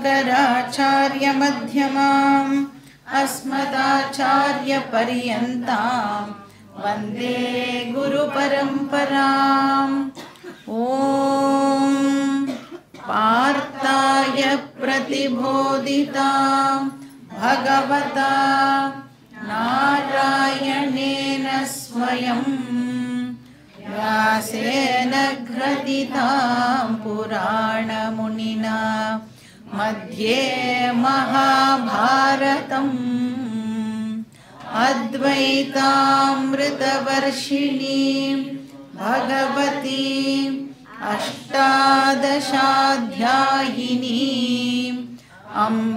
शङ्कराचार्यमध्यमाम् अस्मदाचार्यपर्यन्तां वन्दे गुरुपरम्पराम् ॐ पार्थाय प्रतिबोधितां भगवता नारायणेन स्वयं व्यासेन घ्रदितां पुराणमुनिना मध्ये महाभारतम् अद्वैतामृतवर्षिणीं भगवतीम् अष्टादशाध्यायिनीम् अम्ब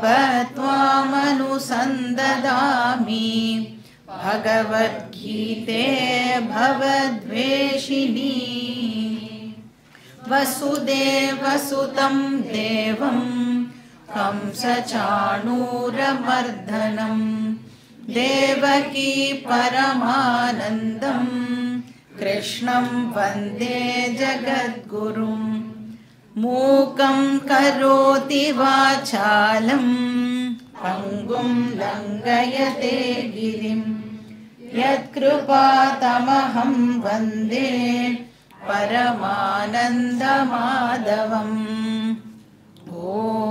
त्वामनुसन्ददामि भगवद्गीते भवद्वेषिणी वसुदेवसुतं देवं कंसचाणूरमर्दनं देवकी परमानन्दम् कृष्णं वन्दे जगद्गुरुं मूकं करोति वाचालं पङ्गुं लङ्घयते गिरिं यत्कृपातमहं वन्दे परमानन्दमाधवम् ॐ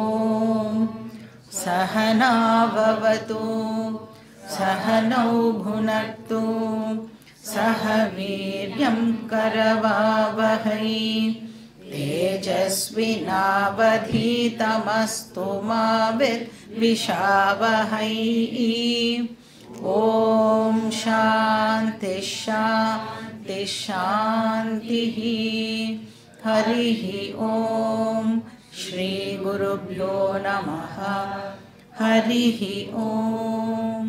सहनाववतु सहनौ भुनक्तु सह वीर्यं करवावहै तेजस्विनावधीतमस्तु मा विद्विषावहै ॐ शान्ति शान्ति शान्तिः हरिः ॐ श्रीगुरुभ्यो नमः हरिः ॐ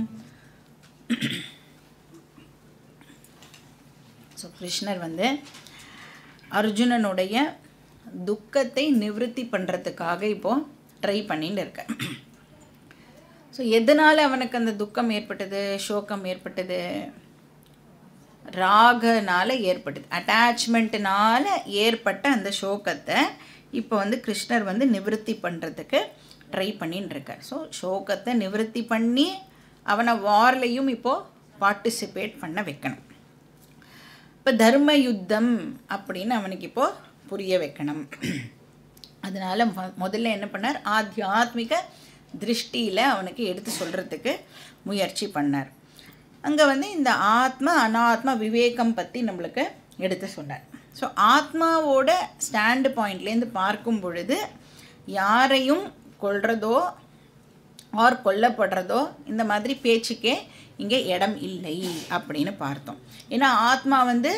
ஸோ கிருஷ்ணர் வந்து அர்ஜுனனுடைய துக்கத்தை நிவர்த்தி பண்ணுறதுக்காக இப்போது ட்ரை பண்ணிட்டு இருக்க ஸோ எதனால் அவனுக்கு அந்த துக்கம் ஏற்பட்டது சோகம் ஏற்பட்டது ராகனால ஏற்பட்டது அட்டாச்மெண்ட்டுனால ஏற்பட்ட அந்த சோகத்தை இப்போ வந்து கிருஷ்ணர் வந்து நிவர்த்தி பண்ணுறதுக்கு ட்ரை பண்ணின்னு இருக்கார் ஸோ சோகத்தை நிவர்த்தி பண்ணி அவனை வார்லையும் இப்போது பார்ட்டிசிபேட் பண்ண வைக்கணும் இப்போ தர்ம யுத்தம் அப்படின்னு அவனுக்கு இப்போது புரிய வைக்கணும் அதனால் மொ முதல்ல என்ன பண்ணார் ஆத்தியாத்மிக திருஷ்டியில் அவனுக்கு எடுத்து சொல்கிறதுக்கு முயற்சி பண்ணார் அங்கே வந்து இந்த ஆத்ம அனாத்ம விவேகம் பற்றி நம்மளுக்கு எடுத்து சொன்னார் ஸோ ஆத்மாவோட ஸ்டாண்டு பாயிண்ட்லேருந்து பார்க்கும் பொழுது யாரையும் கொள்றதோ ஆர் கொல்லப்படுறதோ இந்த மாதிரி பேச்சுக்கே இங்கே இடம் இல்லை அப்படின்னு பார்த்தோம் ஏன்னா ஆத்மா வந்து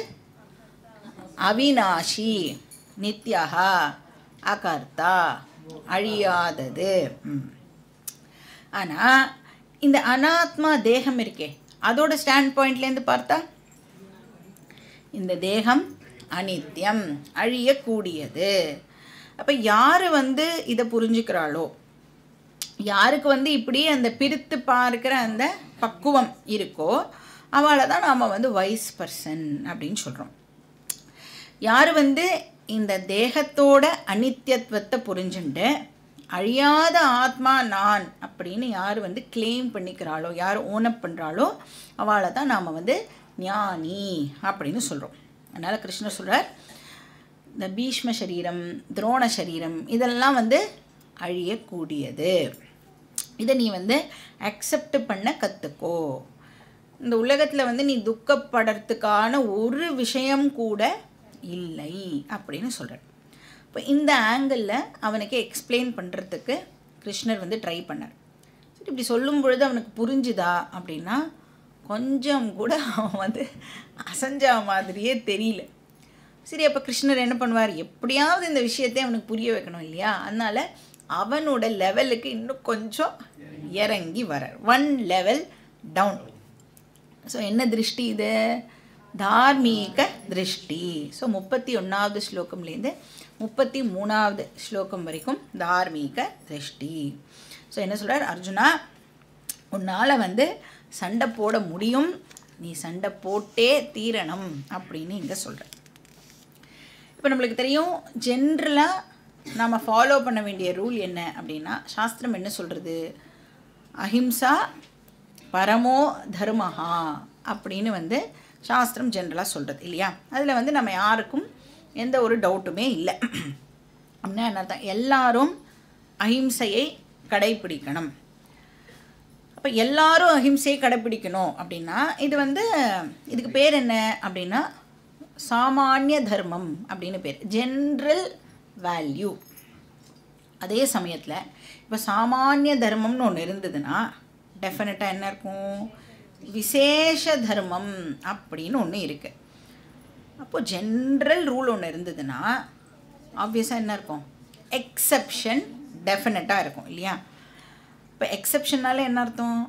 அவினாஷி நித்யகா அகர்த்தா அழியாதது ஆனால் இந்த அனாத்மா தேகம் இருக்கே அதோட ஸ்டாண்ட் பாயிண்ட்லேருந்து பார்த்தா இந்த தேகம் அனித்யம் அழியக்கூடியது அப்போ யார் வந்து இதை புரிஞ்சுக்கிறாளோ யாருக்கு வந்து இப்படி அந்த பிரித்து பார்க்குற அந்த பக்குவம் இருக்கோ அவளை தான் நாம் வந்து வைஸ் பர்சன் அப்படின்னு சொல்கிறோம் யார் வந்து இந்த தேகத்தோட அனித்தியத்துவத்தை புரிஞ்சுண்டு அழியாத ஆத்மா நான் அப்படின்னு யார் வந்து கிளைம் பண்ணிக்கிறாளோ யார் ஓனப் பண்ணுறாளோ அவளை தான் நாம் வந்து ஞானி அப்படின்னு சொல்கிறோம் அதனால் கிருஷ்ணர் சொல்கிறார் இந்த பீஷ்ம சரீரம் துரோண சரீரம் இதெல்லாம் வந்து அழியக்கூடியது இதை நீ வந்து அக்செப்ட் பண்ண கற்றுக்கோ இந்த உலகத்தில் வந்து நீ துக்கப்படுறதுக்கான ஒரு விஷயம் கூட இல்லை அப்படின்னு சொல்கிறார் இப்போ இந்த ஆங்கிளில் அவனுக்கு எக்ஸ்பிளைன் பண்ணுறதுக்கு கிருஷ்ணர் வந்து ட்ரை பண்ணார் சரி இப்படி சொல்லும் பொழுது அவனுக்கு புரிஞ்சுதா அப்படின்னா கொஞ்சம் கூட அவன் வந்து அசஞ்சா மாதிரியே தெரியல சரி அப்போ கிருஷ்ணர் என்ன பண்ணுவார் எப்படியாவது இந்த விஷயத்தை அவனுக்கு புரிய வைக்கணும் இல்லையா அதனால் அவனோட லெவலுக்கு இன்னும் கொஞ்சம் இறங்கி வரார் ஒன் லெவல் டவுன் ஸோ என்ன திருஷ்டி இது தார்மீக திருஷ்டி ஸோ முப்பத்தி ஒன்றாவது ஸ்லோகம்லேருந்து முப்பத்தி மூணாவது ஸ்லோகம் வரைக்கும் தார்மீக திருஷ்டி ஸோ என்ன சொல்கிறார் அர்ஜுனா உன்னால் வந்து சண்டை போட முடியும் நீ சண்டை போட்டே தீரணும் அப்படின்னு இங்கே சொல்கிறேன் இப்போ நம்மளுக்கு தெரியும் ஜென்ரலாக நாம் ஃபாலோ பண்ண வேண்டிய ரூல் என்ன அப்படின்னா சாஸ்திரம் என்ன சொல்கிறது அஹிம்சா பரமோ தர்மஹா அப்படின்னு வந்து சாஸ்திரம் ஜென்ரலாக சொல்கிறது இல்லையா அதில் வந்து நம்ம யாருக்கும் எந்த ஒரு டவுட்டுமே இல்லை அப்படின்னா என்ன அர்த்தம் எல்லாரும் அஹிம்சையை கடைப்பிடிக்கணும் அப்போ எல்லாரும் அஹிம்சையை கடைப்பிடிக்கணும் அப்படின்னா இது வந்து இதுக்கு பேர் என்ன அப்படின்னா சாமானிய தர்மம் அப்படின்னு பேர் ஜென்ரல் வேல்யூ அதே சமயத்தில் இப்போ சாமானிய தர்மம்னு ஒன்று இருந்ததுன்னா டெஃபினட்டாக என்ன இருக்கும் விசேஷ தர்மம் அப்படின்னு ஒன்று இருக்குது அப்போது ஜென்ரல் ரூல் ஒன்று இருந்ததுன்னா ஆப்வியஸாக என்ன இருக்கும் எக்ஸப்ஷன் டெஃபினட்டாக இருக்கும் இல்லையா இப்போ எக்ஸப்ஷன்னால என்ன அர்த்தம்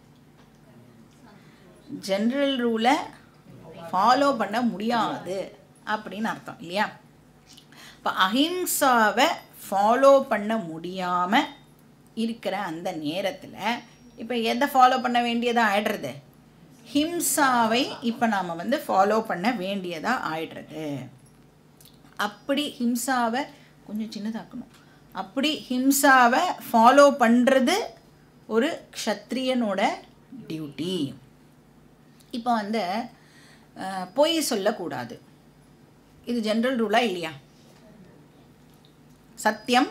ஜென்ரல் ரூலை ஃபாலோ பண்ண முடியாது அப்படின்னு அர்த்தம் இல்லையா இப்போ அஹிம்சாவை ஃபாலோ பண்ண முடியாமல் இருக்கிற அந்த நேரத்தில் இப்போ எதை ஃபாலோ பண்ண வேண்டியதாக ஆயிடுறது ஹிம்சாவை இப்போ நாம் வந்து ஃபாலோ பண்ண வேண்டியதாக ஆயிடுறது அப்படி ஹிம்சாவை கொஞ்சம் சின்னதாக்கணும் அப்படி ஹிம்சாவை ஃபாலோ பண்ணுறது ஒரு க்ஷத்ரியனோட டியூட்டி இப்போ வந்து அஹ், பொய் சொல்லக்கூடாது இது ஜென்ரல் ரூலா இல்லையா சத்தியம்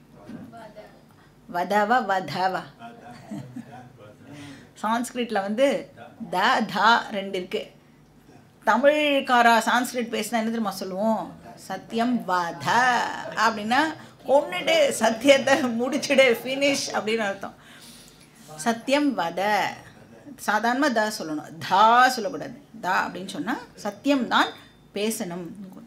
வதவ வதவ சான்ஸ்கிரிட்டில் வந்து த தா ரெண்டு இருக்கு தமிழ்காரா சான்ஸ்கிரிட் பேசினா என்ன தெரியுமா சொல்லுவோம் சத்தியம் வத அப்படின்னா கொன்னுட்டு சத்தியத்தை முடிச்சுடு ஃபினிஷ் அப்படின்னு அர்த்தம் சத்தியம் வத சாதாரணமாக த சொல்லணும் தா சொல்லக்கூடாது தா அப்படின்னு சொன்னால் சத்தியம்தான் பேசணும்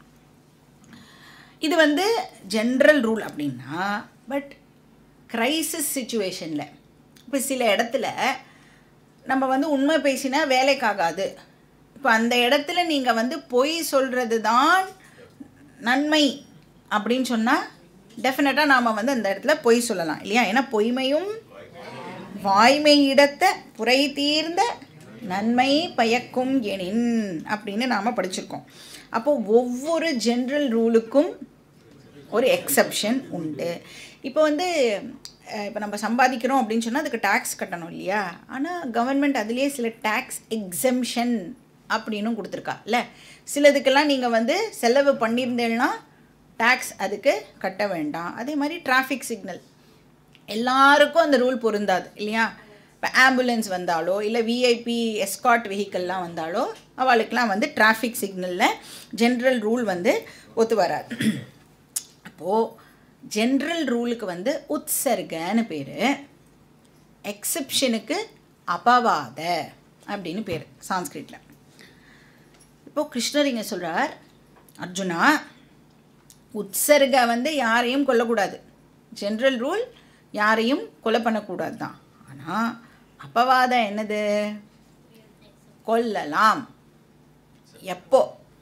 இது வந்து ஜென்ரல் ரூல் அப்படின்னா பட் க்ரைசிஸ் சுச்சுவேஷனில் இப்போ சில இடத்துல நம்ம வந்து உண்மை பேசினா வேலைக்காகாது இப்போ அந்த இடத்துல நீங்கள் வந்து பொய் சொல்கிறது தான் நன்மை அப்படின்னு சொன்னால் டெஃபினட்டாக நாம் வந்து அந்த இடத்துல பொய் சொல்லலாம் இல்லையா ஏன்னா பொய்மையும் வாய்மை இடத்த புரை தீர்ந்த நன்மை பயக்கும் எனின் அப்படின்னு நாம் படிச்சிருக்கோம் அப்போ ஒவ்வொரு ஜென்ரல் ரூலுக்கும் ஒரு எக்ஸப்ஷன் உண்டு இப்போ வந்து இப்போ நம்ம சம்பாதிக்கிறோம் அப்படின்னு சொன்னால் அதுக்கு டேக்ஸ் கட்டணும் இல்லையா ஆனால் கவர்மெண்ட் அதுலேயே சில டேக்ஸ் எக்ஸம்ஷன் அப்படின்னும் கொடுத்துருக்கா இல்லை சிலதுக்கெல்லாம் நீங்கள் வந்து செலவு பண்ணியிருந்தேன்னா டேக்ஸ் அதுக்கு கட்ட வேண்டாம் அதே மாதிரி டிராஃபிக் சிக்னல் எல்லாருக்கும் அந்த ரூல் பொருந்தாது இல்லையா இப்போ ஆம்புலன்ஸ் வந்தாலோ இல்லை விஐபி எஸ்காட் வெஹிக்கல்லாம் வந்தாலோ அவளுக்கெல்லாம் வந்து டிராஃபிக் சிக்னலில் ஜென்ரல் ரூல் வந்து ஒத்து வராது அப்போது ஜென்ரல் ரூலுக்கு வந்து உத்சர்கன்னு பேர் எக்ஸப்ஷனுக்கு அபவாத அப்படின்னு பேர் சான்ஸ்கிரிட்டில் இப்போ கிருஷ்ணர் இங்கே சொல்கிறார் அர்ஜுனா உற்சர்க வந்து யாரையும் கொல்லக்கூடாது ஜென்ரல் ரூல் யாரையும் கொலை பண்ணக்கூடாது தான் ஆனால் அப்பவாதம் என்னது கொல்லலாம் எப்போ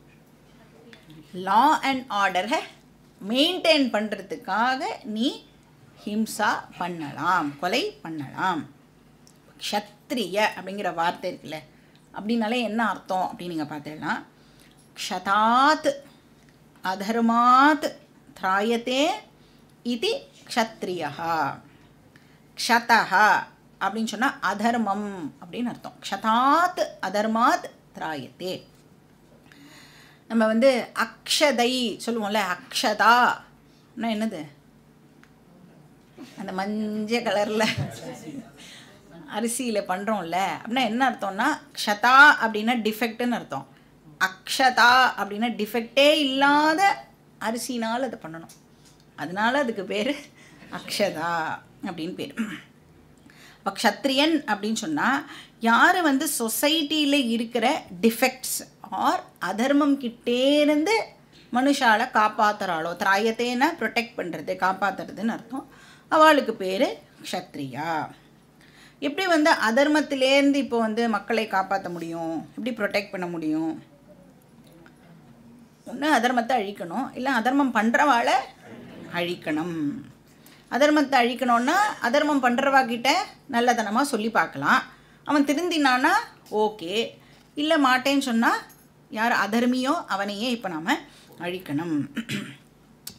லா அண்ட் ஆர்டரை மெயின்டைன் பண்ணுறதுக்காக நீ ஹிம்சா பண்ணலாம் கொலை பண்ணலாம் க்ஷத்ரிய அப்படிங்கிற வார்த்தை இருக்குல்ல அப்படின்னாலே என்ன அர்த்தம் அப்படின்னு நீங்கள் பார்த்தீங்கன்னா க்ஷதாத் அதர்மாத் திராயத்தே இது க்ஷத்ரியா க்ஷதா அப்படின்னு சொன்னால் அதர்மம் அப்படின்னு அர்த்தம் க்ஷதாத் அதர்மாத் திராயத்தே நம்ம வந்து அக்ஷதை சொல்லுவோம்ல அக்ஷதான்னா என்னது அந்த மஞ்சள் கலரில் அரிசியில் பண்ணுறோம்ல அப்படின்னா என்ன அர்த்தம்னா க்ஷதா அப்படின்னா டிஃபெக்ட்னு அர்த்தம் அக்ஷதா அப்படின்னா டிஃபெக்டே இல்லாத அரிசினால் அதை பண்ணணும் அதனால அதுக்கு பேர் அக்ஷதா அப்படின்னு பேர் இப்போ க்ஷத்ரியன் அப்படின்னு சொன்னால் யார் வந்து சொசைட்டியில் இருக்கிற டிஃபெக்ட்ஸ் ஆர் அதர்மம் கிட்டேருந்து மனுஷால காப்பாத்துறாளோ திராயத்தேன ப்ரொடெக்ட் பண்ணுறது காப்பாற்றுறதுன்னு அர்த்தம் அவளுக்கு பேர் க்ஷத்ரியா எப்படி வந்து அதர்மத்திலேருந்து இப்போ வந்து மக்களை காப்பாற்ற முடியும் எப்படி ப்ரொடெக்ட் பண்ண முடியும் ஒன்று அதர்மத்தை அழிக்கணும் இல்லை அதர்மம் பண்ணுறவாளை அழிக்கணும் அதர்மத்தை அழிக்கணும்னா அதர்மம் பண்ணுறவா கிட்ட நல்லதனமாக சொல்லி பார்க்கலாம் அவன் திருந்தினானா ஓகே இல்லை மாட்டேன்னு சொன்னால் யார் அதர்மியோ அவனையே இப்போ நாம் அழிக்கணும்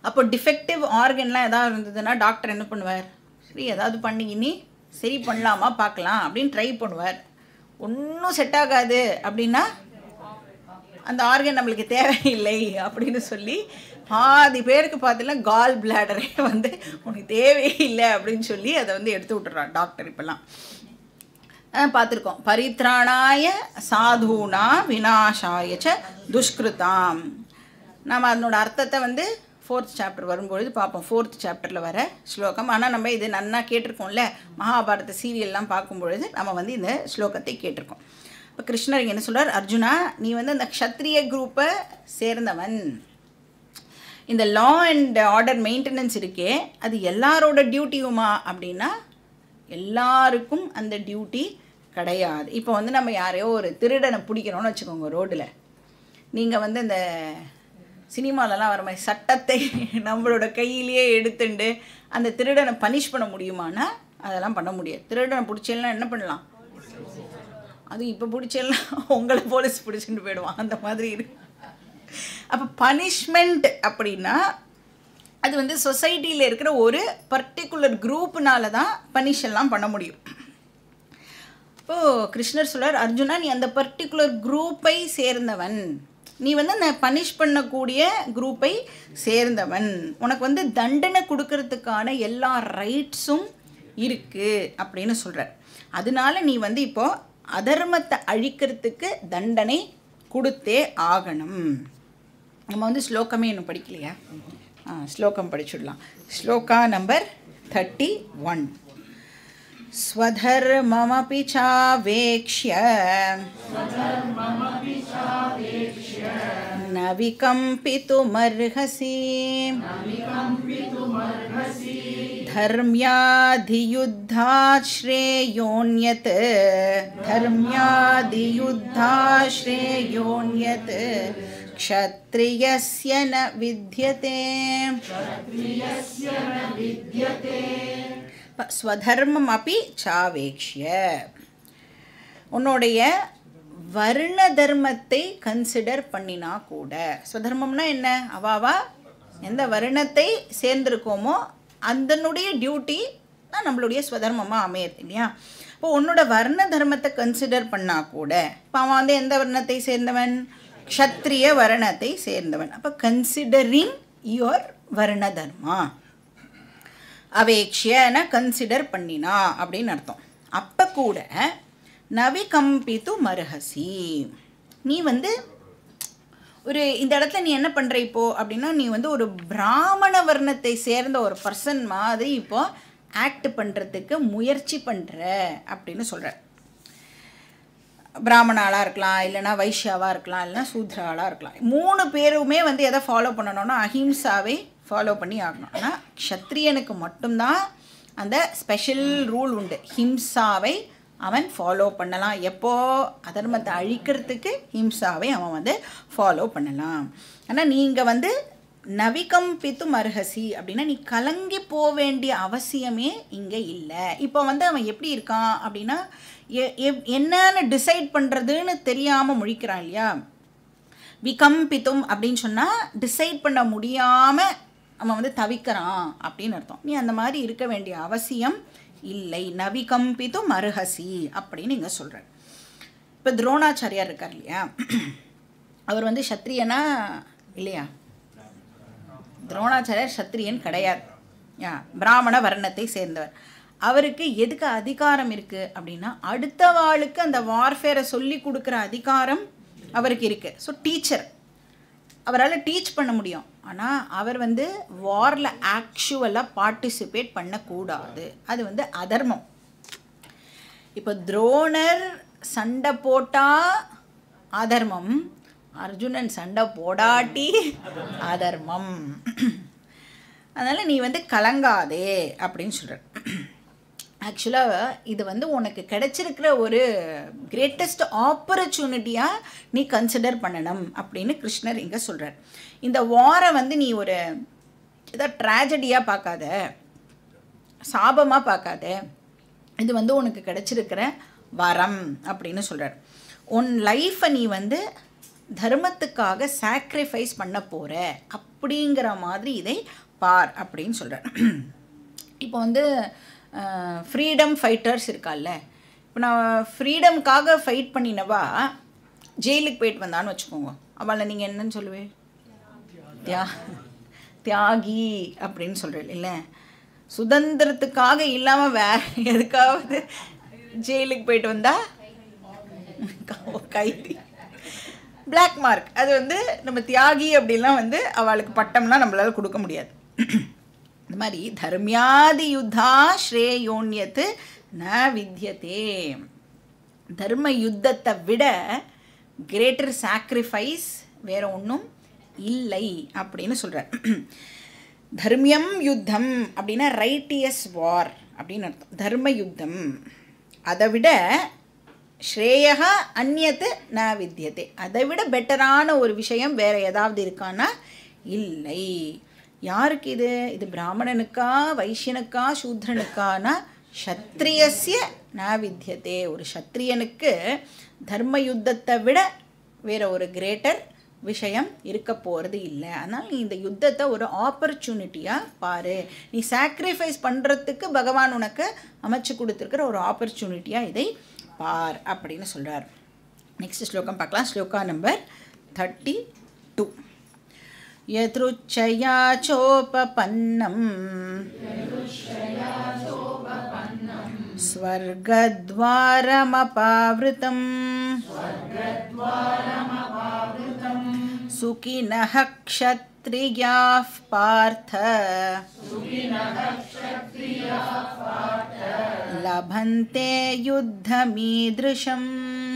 அப்போ டிஃபெக்டிவ் ஆர்கன்லாம் ஏதாவது இருந்ததுன்னா டாக்டர் என்ன பண்ணுவார் சரி ஏதாவது பண்ணி இனி சரி பண்ணலாமா பார்க்கலாம் அப்படின்னு ட்ரை பண்ணுவார் ஒன்றும் செட் ஆகாது அப்படின்னா அந்த ஆர்கன் நம்மளுக்கு தேவையில்லை அப்படின்னு சொல்லி பாதி பேருக்கு பார்த்தீங்கன்னா கால் பிளாடரே வந்து உனக்கு தேவையில்லை அப்படின்னு சொல்லி அதை வந்து எடுத்து விட்டுறான் டாக்டர் இப்போல்லாம் பார்த்துருக்கோம் பரித்ராணாய சாதுனா வினாசாய ச துஷ்கிருதாம் நாம் அதனோட அர்த்தத்தை வந்து ஃபோர்த் சாப்டர் வரும்பொழுது பார்ப்போம் ஃபோர்த் சாப்டரில் வர ஸ்லோகம் ஆனால் நம்ம இது நன்னா கேட்டிருக்கோம்ல மகாபாரத சீரியல்லாம் பார்க்கும்பொழுது நம்ம வந்து இந்த ஸ்லோகத்தை கேட்டிருக்கோம் இப்போ கிருஷ்ணர் இங்க என்ன சொல்றார் அர்ஜுனா நீ வந்து அந்த க்ஷத்ரிய குரூப்பை சேர்ந்தவன் இந்த லா அண்ட் ஆர்டர் மெயின்டெனன்ஸ் இருக்கே அது எல்லாரோட டியூட்டியுமா அப்படின்னா எல்லாருக்கும் அந்த டியூட்டி கிடையாது இப்போ வந்து நம்ம யாரையோ ஒரு திருடனை பிடிக்கிறோன்னு வச்சுக்கோங்க ரோட்டில் நீங்கள் வந்து இந்த சினிமாலலாம் வர மாதிரி சட்டத்தை நம்மளோட கையிலேயே எடுத்துண்டு அந்த திருடனை பனிஷ் பண்ண முடியுமானா அதெல்லாம் பண்ண முடியாது திருடனை பிடிச்செல்லாம் என்ன பண்ணலாம் அது இப்போ பிடிச்செல்லாம் உங்களை போலீஸ் பிடிச்சிட்டு போயிடுவான் அந்த மாதிரி இருக்கு அப்போ பனிஷ்மெண்ட் அப்படின்னா அது வந்து சொசைட்டியில் இருக்கிற ஒரு பர்டிகுலர் குரூப்புனால தான் பனிஷ் எல்லாம் பண்ண முடியும் இப்போது கிருஷ்ணர் சொல்றார் அர்ஜுனா நீ அந்த பர்டிகுலர் குரூப்பை சேர்ந்தவன் நீ வந்து அந்த பனிஷ் பண்ணக்கூடிய குரூப்பை சேர்ந்தவன் உனக்கு வந்து தண்டனை கொடுக்கறதுக்கான எல்லா ரைட்ஸும் இருக்குது அப்படின்னு சொல்கிறார் அதனால நீ வந்து இப்போ அதர்மத்தை அழிக்கிறதுக்கு தண்டனை கொடுத்தே ஆகணும் நம்ம வந்து ஸ்லோகமே இன்னும் படிக்கலையா ஆ ஸ்லோகம் படிச்சுடலாம் ஸ்லோகா நம்பர் தேர்ட்டி ஒன் स्वधर्ममपि चावेक्ष्य न विकम्पितुमर्हसि धर्म्याधियुद्धात् श्रेयोऽन्यत् धर्म्याधियुद्धात् श्रेयोऽन्यत् क्षत्रियस्य न विद्यते ப- ஸ்வதர்மம் அப்பி சாவேக்ஷிய உன்னுடைய வர்ண தர்மத்தை கன்சிடர் பண்ணினா கூட ஸ்வதர்மம்னா என்ன அவாவா எந்த வருணத்தை சேர்ந்திருக்கோமோ அதனுடைய டியூட்டி தான் நம்மளுடைய ஸ்வதர்மமாக அமையுது இல்லையா இப்போ உன்னோட வர்ண தர்மத்தை கன்சிடர் பண்ணா கூட இப்போ அவன் வந்து எந்த வர்ணத்தை சேர்ந்தவன் க்ஷத்ரிய வர்ணத்தை சேர்ந்தவன் அப்போ கன்சிடரிங் யுவர் வர்ண தர்மா அவேக்ஷியன கன்சிடர் பண்ணினா அப்படின்னு அர்த்தம் அப்போ கூட நவிகம்பித்து மருகசி நீ வந்து ஒரு இந்த இடத்துல நீ என்ன பண்ணுற இப்போ அப்படின்னா நீ வந்து ஒரு பிராமண வர்ணத்தை சேர்ந்த ஒரு பர்சன் மாதிரி இப்போ ஆக்ட் பண்ணுறதுக்கு முயற்சி பண்ணுற அப்படின்னு சொல்கிற பிராமணாளாக இருக்கலாம் இல்லைனா வைஷ்யாவாக இருக்கலாம் இல்லைனா சூத்ராளாக இருக்கலாம் மூணு பேருமே வந்து எதை ஃபாலோ பண்ணணும்னா அஹிம்சாவை ஃபாலோ பண்ணி ஆகணும் ஆனால் க்ஷத்ரியனுக்கு மட்டும்தான் அந்த ஸ்பெஷல் ரூல் உண்டு ஹிம்சாவை அவன் ஃபாலோ பண்ணலாம் எப்போ அதர்மத்தை அழிக்கிறதுக்கு ஹிம்சாவை அவன் வந்து ஃபாலோ பண்ணலாம் ஆனால் நீங்கள் வந்து நவிகம்பித்து மர்ஹசி அப்படின்னா நீ கலங்கி போக வேண்டிய அவசியமே இங்கே இல்லை இப்போ வந்து அவன் எப்படி இருக்கான் அப்படின்னா எ- எப்- என்னன்னு டிசைட் பண்ணுறதுன்னு தெரியாமல் முழிக்கிறான் இல்லையா விகம்பித்தும் அப்படின்னு சொன்னால் டிசைட் பண்ண முடியாமல் அவன் வந்து தவிக்கிறான் அப்படின்னு அர்த்தம் நீ அந்த மாதிரி இருக்க வேண்டிய அவசியம் இல்லை நவிகம்பித்தும் அருகசி அப்படின்னு இங்கே சொல்கிறார் இப்போ துரோணாச்சாரியார் இருக்கார் இல்லையா அவர் வந்து சத்திரியனா இல்லையா துரோணாச்சாரியர் சத்திரியன் கிடையாது யா பிராமண வர்ணத்தை சேர்ந்தவர் அவருக்கு எதுக்கு அதிகாரம் இருக்குது அப்படின்னா அடுத்த வாளுக்கு அந்த வார்ஃபேரை சொல்லி கொடுக்குற அதிகாரம் அவருக்கு இருக்குது ஸோ டீச்சர் அவரால் டீச் பண்ண முடியும் ஆனால் அவர் வந்து வாரில் ஆக்சுவலாக பார்ட்டிசிபேட் பண்ணக்கூடாது அது வந்து அதர்மம் இப்போ துரோணர் சண்டை போட்டா அதர்மம் அர்ஜுனன் சண்டை போடாட்டி அதர்மம் அதனால் நீ வந்து கலங்காதே அப்படின்னு சொல்கிறார் ஆக்சுவலாக இது வந்து உனக்கு கிடைச்சிருக்கிற ஒரு கிரேட்டஸ்ட் ஆப்பர்ச்சுனிட்டியாக நீ கன்சிடர் பண்ணணும் அப்படின்னு கிருஷ்ணர் இங்கே சொல்கிறார் இந்த வாரை வந்து நீ ஒரு ஏதோ ட்ராஜடியாக பார்க்காத சாபமாக பார்க்காத இது வந்து உனக்கு கிடைச்சிருக்கிற வரம் அப்படின்னு சொல்கிறார் உன் லைஃப்பை நீ வந்து தர்மத்துக்காக சாக்ரிஃபைஸ் பண்ண போகிற அப்படிங்கிற மாதிரி இதை பார் அப்படின்னு சொல்கிறேன் இப்போ வந்து ஃப்ரீடம் ஃபைட்டர்ஸ் இருக்கால்ல இப்போ நான் ஃப்ரீடம்காக ஃபைட் பண்ணினவா ஜெயிலுக்கு போயிட்டு வந்தான்னு வச்சுக்கோங்க அவளை நீங்கள் என்னன்னு சொல்லுவேன் தியா தியாகி அப்படின்னு சொல்கிறேன் இல்லை சுதந்திரத்துக்காக இல்லாமல் வேற எதுக்காவது ஜெயிலுக்கு போயிட்டு வந்தா கைதி பிளாக் மார்க் அது வந்து நம்ம தியாகி அப்படிலாம் வந்து அவளுக்கு பட்டம்லாம் நம்மளால கொடுக்க முடியாது இந்த மாதிரி தர்மியாதி யுத்தா ஸ்ரேயோன்யத்து ந வித்தியதே தர்ம யுத்தத்தை விட கிரேட்டர் சாக்ரிஃபைஸ் வேற ஒன்றும் இல்லை அப்படின்னு சொல்கிறார் தர்மியம் யுத்தம் அப்படின்னா ரைட்டியஸ் வார் அப்படின்னு அர்த்தம் தர்ம யுத்தம் அதை விட ஸ்ரேயா அந்நியத்து ந வித்தியதே அதை விட பெட்டரான ஒரு விஷயம் வேற ஏதாவது இருக்கான்னா இல்லை யாருக்கு இது இது பிராமணனுக்கா வைஷ்யனுக்கா சூத்ரனுக்கானா க்ஷத்ரியஸ்ய ந வித்தியதே ஒரு க்ஷத்ரியனுக்கு தர்ம யுத்தத்தை விட வேற ஒரு கிரேட்டர் விஷயம் இருக்க போகிறது இல்லை அதனால் நீ இந்த யுத்தத்தை ஒரு ஆப்பர்ச்சுனிட்டியாக பாரு நீ சாக்ரிஃபைஸ் பண்ணுறதுக்கு பகவான் உனக்கு அமைச்சு கொடுத்துருக்கிற ஒரு ஆப்பர்ச்சுனிட்டியாக இதை பார் அப்படின்னு சொல்கிறார் நெக்ஸ்ட் ஸ்லோகம் பார்க்கலாம் ஸ்லோகா நம்பர் தேர்ட்டி டூ यदृच्छया चोपपन्नं स्वर्गद्वारमपावृतम् सुखिनः क्षत्रियाः पार्थ लभन्ते युद्धमीदृशम्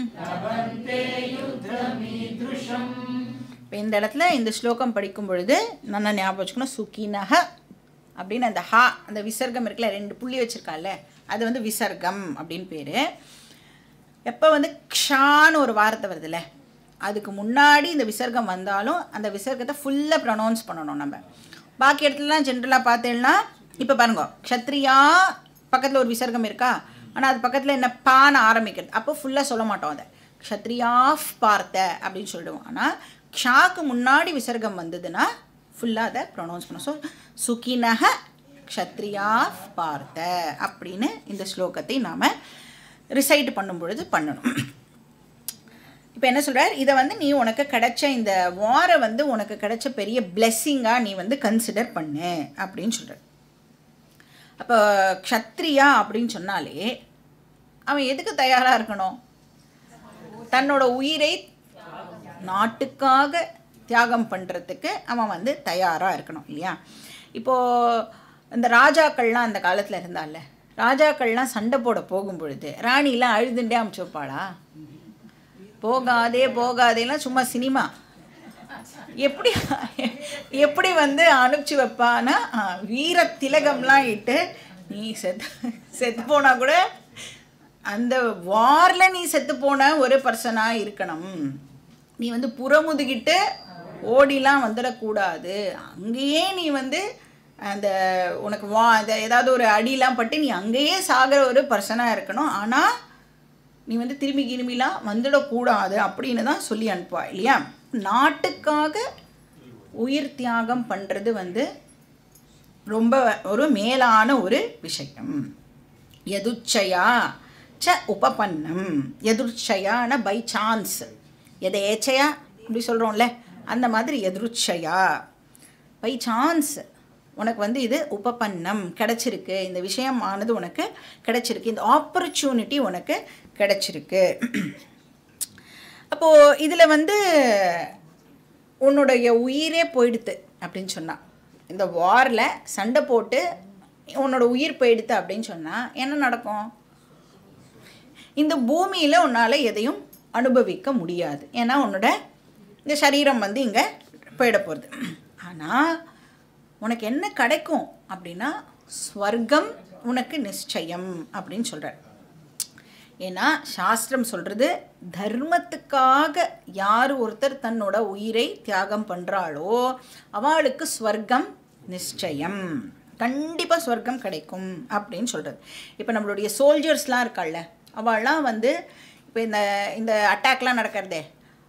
இப்போ இந்த இடத்துல இந்த ஸ்லோகம் படிக்கும் பொழுது நல்லா ஞாபகம் வச்சுக்கணும் சுகினஹ அப்படின்னு அந்த ஹா அந்த விசர்க்கம் இருக்குல்ல ரெண்டு புள்ளி வச்சுருக்கால அது வந்து விசர்க்கம் அப்படின்னு பேர் எப்போ வந்து க்ஷான்னு ஒரு வார்த்தை வருதுல்ல அதுக்கு முன்னாடி இந்த விசர்க்கம் வந்தாலும் அந்த விசர்க்கத்தை ஃபுல்லாக ப்ரொனவுன்ஸ் பண்ணணும் நம்ம பாக்கி இடத்துலலாம் ஜென்ரலாக பார்த்தேன்னா இப்போ பாருங்க க்ஷத்ரியா பக்கத்தில் ஒரு விசர்க்கம் இருக்கா ஆனால் அது பக்கத்தில் என்ன பான ஆரம்பிக்கிறது அப்போ ஃபுல்லாக சொல்ல மாட்டோம் அதை க்ஷத்ரியாஃப் பார்த்த அப்படின்னு சொல்லிடுவோம் ஆனால் க்ஷாக்கு முன்னாடி விசர்க்கம் வந்ததுன்னா ஃபுல்லாக அதை ப்ரொனவுன்ஸ் பண்ணும் ஸோ சுகினக க்ஷத்ரியாஃப் பார்த்த அப்படின்னு இந்த ஸ்லோகத்தை நாம் ரிசைட் பண்ணும் பொழுது பண்ணணும் இப்போ என்ன சொல்கிறார் இதை வந்து நீ உனக்கு கிடைச்ச இந்த வாரை வந்து உனக்கு கிடைச்ச பெரிய பிளெஸ்ஸிங்காக நீ வந்து கன்சிடர் பண்ணு அப்படின்னு சொல்கிறார் அப்போ க்ஷத்ரியா அப்படின்னு சொன்னாலே அவன் எதுக்கு தயாராக இருக்கணும் தன்னோட உயிரை நாட்டுக்காக தியாகம் பண்ணுறதுக்கு அவன் வந்து தயாராக இருக்கணும் இல்லையா இப்போது இந்த ராஜாக்கள்லாம் அந்த காலத்தில் இருந்தால ராஜாக்கள்லாம் சண்டை போட போகும் பொழுது ராணிலாம் அழுதுண்டே அமுச்சு வைப்பாளா போகாதே போகாதேலாம் சும்மா சினிமா எப்படி எப்படி வந்து அனுப்பிச்சு வைப்பான்னா ஆ, வீர திலகம்லாம் இட்டு நீ செத்து செத்து போனா கூட அந்த வாரில் நீ செத்து போன ஒரு பர்சனாக இருக்கணும் நீ வந்து புறமுதுகிட்டு ஓடிலாம் வந்துடக்கூடாது அங்கேயே நீ வந்து அந்த உனக்கு வா அந்த ஏதாவது ஒரு அடிலாம் பட்டு நீ அங்கேயே சாகிற ஒரு பர்சனாக இருக்கணும் ஆனால் நீ வந்து திரும்பி கிருமிலாம் வந்துடக்கூடாது அப்படின்னு தான் சொல்லி அனுப்புவா இல்லையா நாட்டுக்காக உயிர் தியாகம் பண்ணுறது வந்து ரொம்ப ஒரு மேலான ஒரு விஷயம் எதுச்சையா ச உபபன்னம் எதிர்ச்சையான பை சான்ஸ் எதேச்சையா அப்படி சொல்கிறோம்ல அந்த மாதிரி எதிர்ச்சையா பை சான்ஸ் உனக்கு வந்து இது உபபன்னம் கிடைச்சிருக்கு இந்த விஷயம் ஆனது உனக்கு கிடைச்சிருக்கு இந்த ஆப்பர்ச்சுனிட்டி உனக்கு கிடைச்சிருக்கு அப்போது இதில் வந்து உன்னுடைய உயிரே போயிடுத்து அப்படின்னு சொன்னான் இந்த வாரில் சண்டை போட்டு உன்னோட உயிர் போயிடுத்து அப்படின்னு சொன்னால் என்ன நடக்கும் இந்த பூமியில் உன்னால் எதையும் அனுபவிக்க முடியாது ஏன்னா உன்னோட இந்த சரீரம் வந்து இங்கே போயிட போகிறது ஆனால் உனக்கு என்ன கிடைக்கும் அப்படின்னா ஸ்வர்க்கம் உனக்கு நிச்சயம் அப்படின்னு சொல்கிறார் ஏன்னா சாஸ்திரம் சொல்கிறது தர்மத்துக்காக யார் ஒருத்தர் தன்னோட உயிரை தியாகம் பண்ணுறாளோ அவளுக்கு ஸ்வர்க்கம் நிச்சயம் கண்டிப்பாக ஸ்வர்க்கம் கிடைக்கும் அப்படின்னு சொல்கிறது இப்போ நம்மளுடைய சோல்ஜர்ஸ்லாம் இருக்காள்ல அவள்லாம் வந்து இப்போ இந்த இந்த அட்டாக்லாம் நடக்கிறதே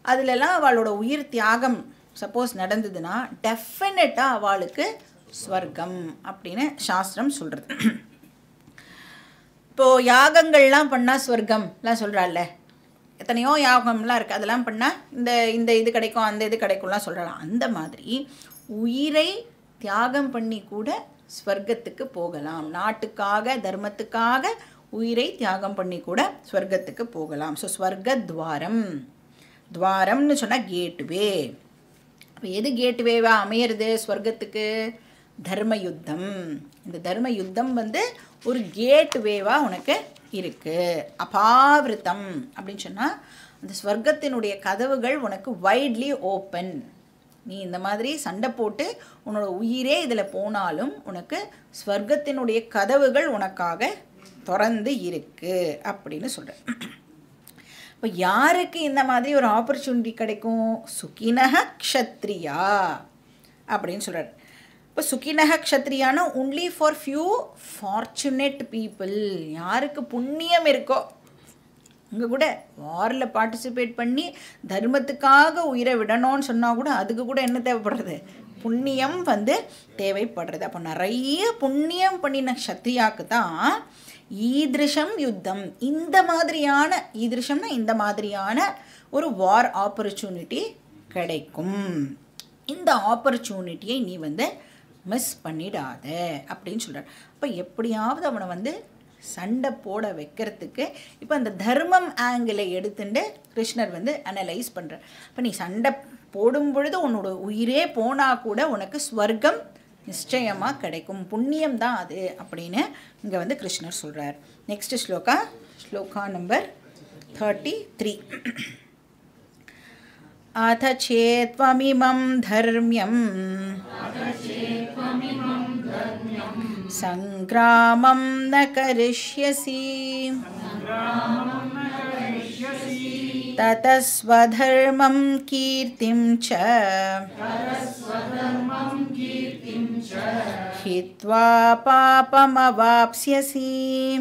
அதுலலாம் அவளோட உயிர் தியாகம் சப்போஸ் நடந்ததுன்னா டெஃபினட்டாக அவளுக்கு ஸ்வர்க்கம் அப்படின்னு சாஸ்திரம் சொல்கிறது இப்போது யாகங்கள்லாம் பண்ணால் ஸ்வர்க்கம்லாம் சொல்கிறாள்ல எத்தனையோ யாகம்லாம் இருக்குது அதெல்லாம் பண்ணால் இந்த இந்த இது கிடைக்கும் அந்த இது கிடைக்கும்லாம் சொல்கிறாள் அந்த மாதிரி உயிரை தியாகம் பண்ணி கூட ஸ்வர்க்கத்துக்கு போகலாம் நாட்டுக்காக தர்மத்துக்காக உயிரை தியாகம் பண்ணி கூட ஸ்வர்க்கத்துக்கு போகலாம் ஸோ ஸ்வர்க்க துவாரம் துவாரம்னு சொன்னால் கேட்வே அப்போ எது கேட்வேவா அமையிறது ஸ்வர்க்கத்துக்கு தர்ம யுத்தம் இந்த தர்ம யுத்தம் வந்து ஒரு கேட்வேவாக உனக்கு இருக்குது அபாவிருத்தம் அப்படின்னு சொன்னால் அந்த ஸ்வர்க்கத்தினுடைய கதவுகள் உனக்கு வைட்லி ஓப்பன் நீ இந்த மாதிரி சண்டை போட்டு உன்னோட உயிரே இதில் போனாலும் உனக்கு ஸ்வர்க்கத்தினுடைய கதவுகள் உனக்காக திறந்து இருக்கு அப்படின்னு சொல்கிறேன் இப்போ யாருக்கு இந்த மாதிரி ஒரு ஆப்பர்ச்சுனிட்டி கிடைக்கும் சுகினக க்ஷத்ரியா அப்படின்னு சொல்கிறார் இப்போ சுகினக க்ஷத்ரியானா only for few fortunate people யாருக்கு புண்ணியம் இருக்கோ இங்கே கூட வாரில் பார்ட்டிசிபேட் பண்ணி தர்மத்துக்காக உயிரை விடணும்னு சொன்னால் கூட அதுக்கு கூட என்ன தேவைப்படுறது புண்ணியம் வந்து தேவைப்படுறது அப்போ நிறைய புண்ணியம் பண்ணின க்ஷத்ரியாவுக்கு தான் ஈதிருஷம் யுத்தம் இந்த மாதிரியான ஈதிருஷம்னா இந்த மாதிரியான ஒரு வார் ஆப்பர்ச்சுனிட்டி கிடைக்கும் இந்த ஆப்பர்ச்சுனிட்டியை நீ வந்து மிஸ் பண்ணிடாத அப்படின்னு சொல்கிறார் அப்போ எப்படியாவது அவனை வந்து சண்டை போட வைக்கிறதுக்கு இப்போ அந்த தர்மம் ஆங்கிளை எடுத்துட்டு கிருஷ்ணர் வந்து அனலைஸ் பண்ணுறார் இப்போ நீ சண்டை போடும் பொழுது உன்னோட உயிரே போனால் கூட உனக்கு ஸ்வர்க்கம் நிச்சயமாக கிடைக்கும் புண்ணியம் தான் அது அப்படின்னு இங்கே வந்து கிருஷ்ணர் சொல்கிறார் next shloka shloka number thirty three अथ चेत्त्वमिमं धर्म्यं सङ्ग्रामं न करिष्यसि ततः स्वधर्मं कीर्तिं च हित्वा पापमवाप्स्यसि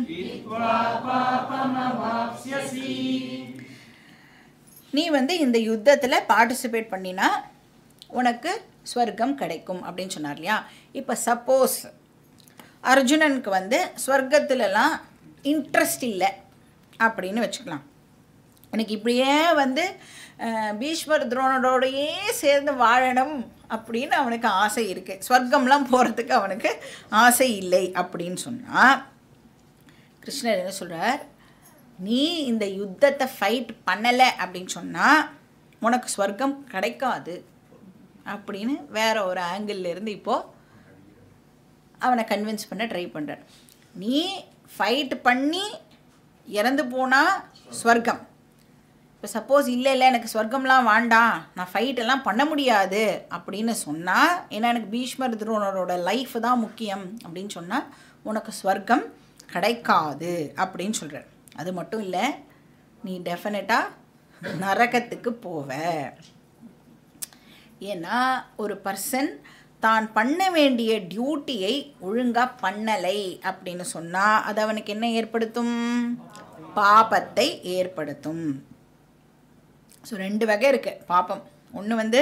நீ வந்து இந்த யுத்தத்தில் பார்ட்டிசிபேட் பண்ணினா உனக்கு ஸ்வர்க்கம் கிடைக்கும் அப்படின்னு சொன்னார் இல்லையா இப்போ சப்போஸ் அர்ஜுனனுக்கு வந்து ஸ்வர்க்கத்துலலாம் இன்ட்ரெஸ்ட் இல்லை அப்படின்னு வச்சுக்கலாம் எனக்கு இப்படியே வந்து அஹ், பீஷ்மர் துரோணரோடையே சேர்ந்து வாழணும் அப்படின்னு அவனுக்கு ஆசை இருக்குது ஸ்வர்க்கம்லாம் போகிறதுக்கு அவனுக்கு ஆசை இல்லை அப்படின்னு சொன்னால் கிருஷ்ணர் என்ன சொல்கிறார் நீ இந்த யுத்தத்தை ஃபைட் பண்ணலை அப்படின்னு சொன்னால் உனக்கு ஸ்வர்க்கம் கிடைக்காது அப்படின்னு வேற ஒரு angle ல இருந்து இப்போது அவனை கன்வின்ஸ் பண்ண ட்ரை பண்ணுறார் நீ ஃபைட் பண்ணி இறந்து போனால் ஸ்வர்க்கம் இப்போ சப்போஸ் இல்லை இல்லை எனக்கு ஸ்வர்க்கம்லாம் வேண்டாம் நான் fight எல்லாம் பண்ண முடியாது அப்படின்னு சொன்னால் ஏன்னா எனக்கு பீஷ்மர் துரோணரோட லைஃப் தான் முக்கியம் அப்படின்னு சொன்னால் உனக்கு ஸ்வர்க்கம் கிடைக்காது அப்படின்னு சொல்கிறார் அது மட்டும் இல்லை நீ டெஃபினட்டாக நரகத்துக்கு போவ ஏன்னா ஒரு பர்சன் தான் பண்ண வேண்டிய டியூட்டியை ஒழுங்காக பண்ணலை அப்படின்னு சொன்னால் அது அவனுக்கு என்ன ஏற்படுத்தும் பாபத்தை ஏற்படுத்தும் ஸோ ரெண்டு வகை இருக்கு பாபம் ஒன்று வந்து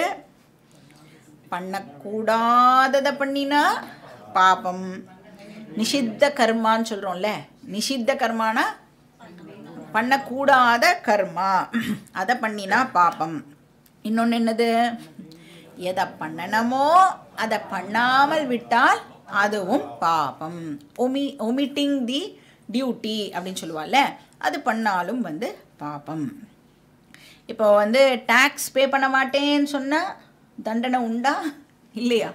பண்ணக்கூடாததை பண்ணினா பாபம் நிஷித்த கர்மான்னு சொல்கிறோம்ல நிஷித்த கர்மானா பண்ணக்கூடாத கர்மா அதை பண்ணினா பாபம் இன்னொன்று என்னது எதை பண்ணணுமோ அதை பண்ணாமல் விட்டால் அதுவும் பாபம் ஒமி ஒமிட்டிங் தி டியூட்டி அப்படின்னு சொல்லுவாள்ல அது பண்ணாலும் வந்து பாபம் இப்போ வந்து டேக்ஸ் பே பண்ண மாட்டேன்னு சொன்னால் தண்டனை உண்டா இல்லையா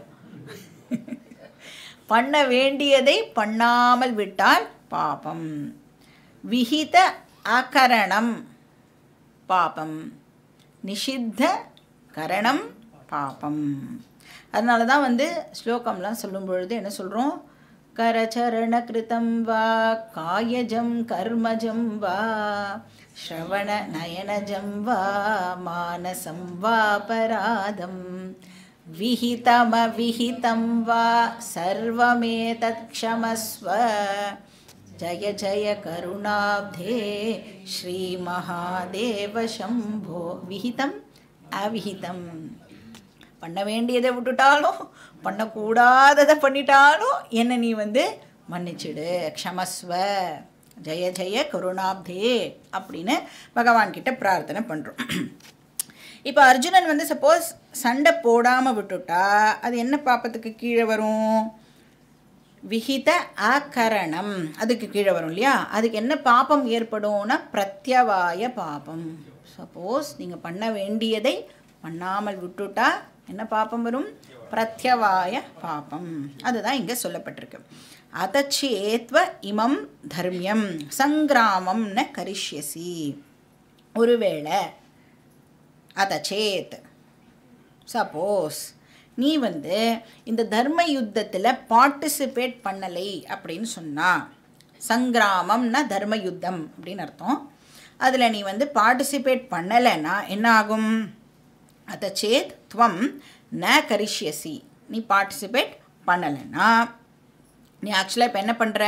பண்ண வேண்டியதை பண்ணாமல் விட்டால் பாபம் விஹித அகரணம் பாபம் நிஷித்த கரணம் பாபம் அதனால தான் வந்து ஸ்லோகம்லாம் சொல்லும் பொழுது என்ன சொல்கிறோம் கரச்சரண கிருதம் வா காயஜம் கர்மஜம் வா ஸ்ரவண நயனஜம் வா மானசம் வா பராதம் विहितमविहितं वा सर्वमेतत् क्षमस्व जय जय करुणाब्धे श्रीमहादेव शम्भो विहितम् அவிஹிதம் பண்ண வேண்டியதை விட்டுட்டாலும் பண்ணக்கூடாததை பண்ணிட்டாலும் என்ன நீ வந்து மன்னிச்சிடு க்ஷமஸ்வ ஜெய ஜெய கருணாப்தே அப்படின்னு பகவான் கிட்ட பிரார்த்தனை பண்ணுறோம் இப்போ அர்ஜுனன் வந்து சப்போஸ் சண்டை போடாமல் விட்டுட்டா அது என்ன பாப்பத்துக்கு கீழே வரும் விஹித அகரணம் அதுக்கு கீழே வரும் இல்லையா அதுக்கு என்ன பாபம் ஏற்படும்னா பிரத்யவாய பாபம் சப்போஸ் நீங்கள் பண்ண வேண்டியதை பண்ணாமல் விட்டுட்டா என்ன பாபம் வரும் பிரத்யவாய பாபம் அதுதான் இங்கே சொல்லப்பட்டிருக்கு அதச்சேத்வ இமம் தர்மியம் சங்கிராமம் ந கரிஷ்யசி ஒருவேளை அதச்சேத் சப்போஸ் நீ வந்து இந்த தர்ம யுத்தத்தில் பார்ட்டிசிபேட் பண்ணலை அப்படின்னு சொன்னா சங்கிராமம்னா தர்ம யுத்தம் அப்படின்னு அர்த்தம் அதில் நீ வந்து பார்ட்டிசிபேட் பண்ணலைன்னா என்ன ஆகும் அத சேத் துவம் ந கரிஷ்யசி நீ பார்ட்டிசிபேட் பண்ணலைன்னா நீ ஆக்சுவலாக இப்போ என்ன பண்ணுற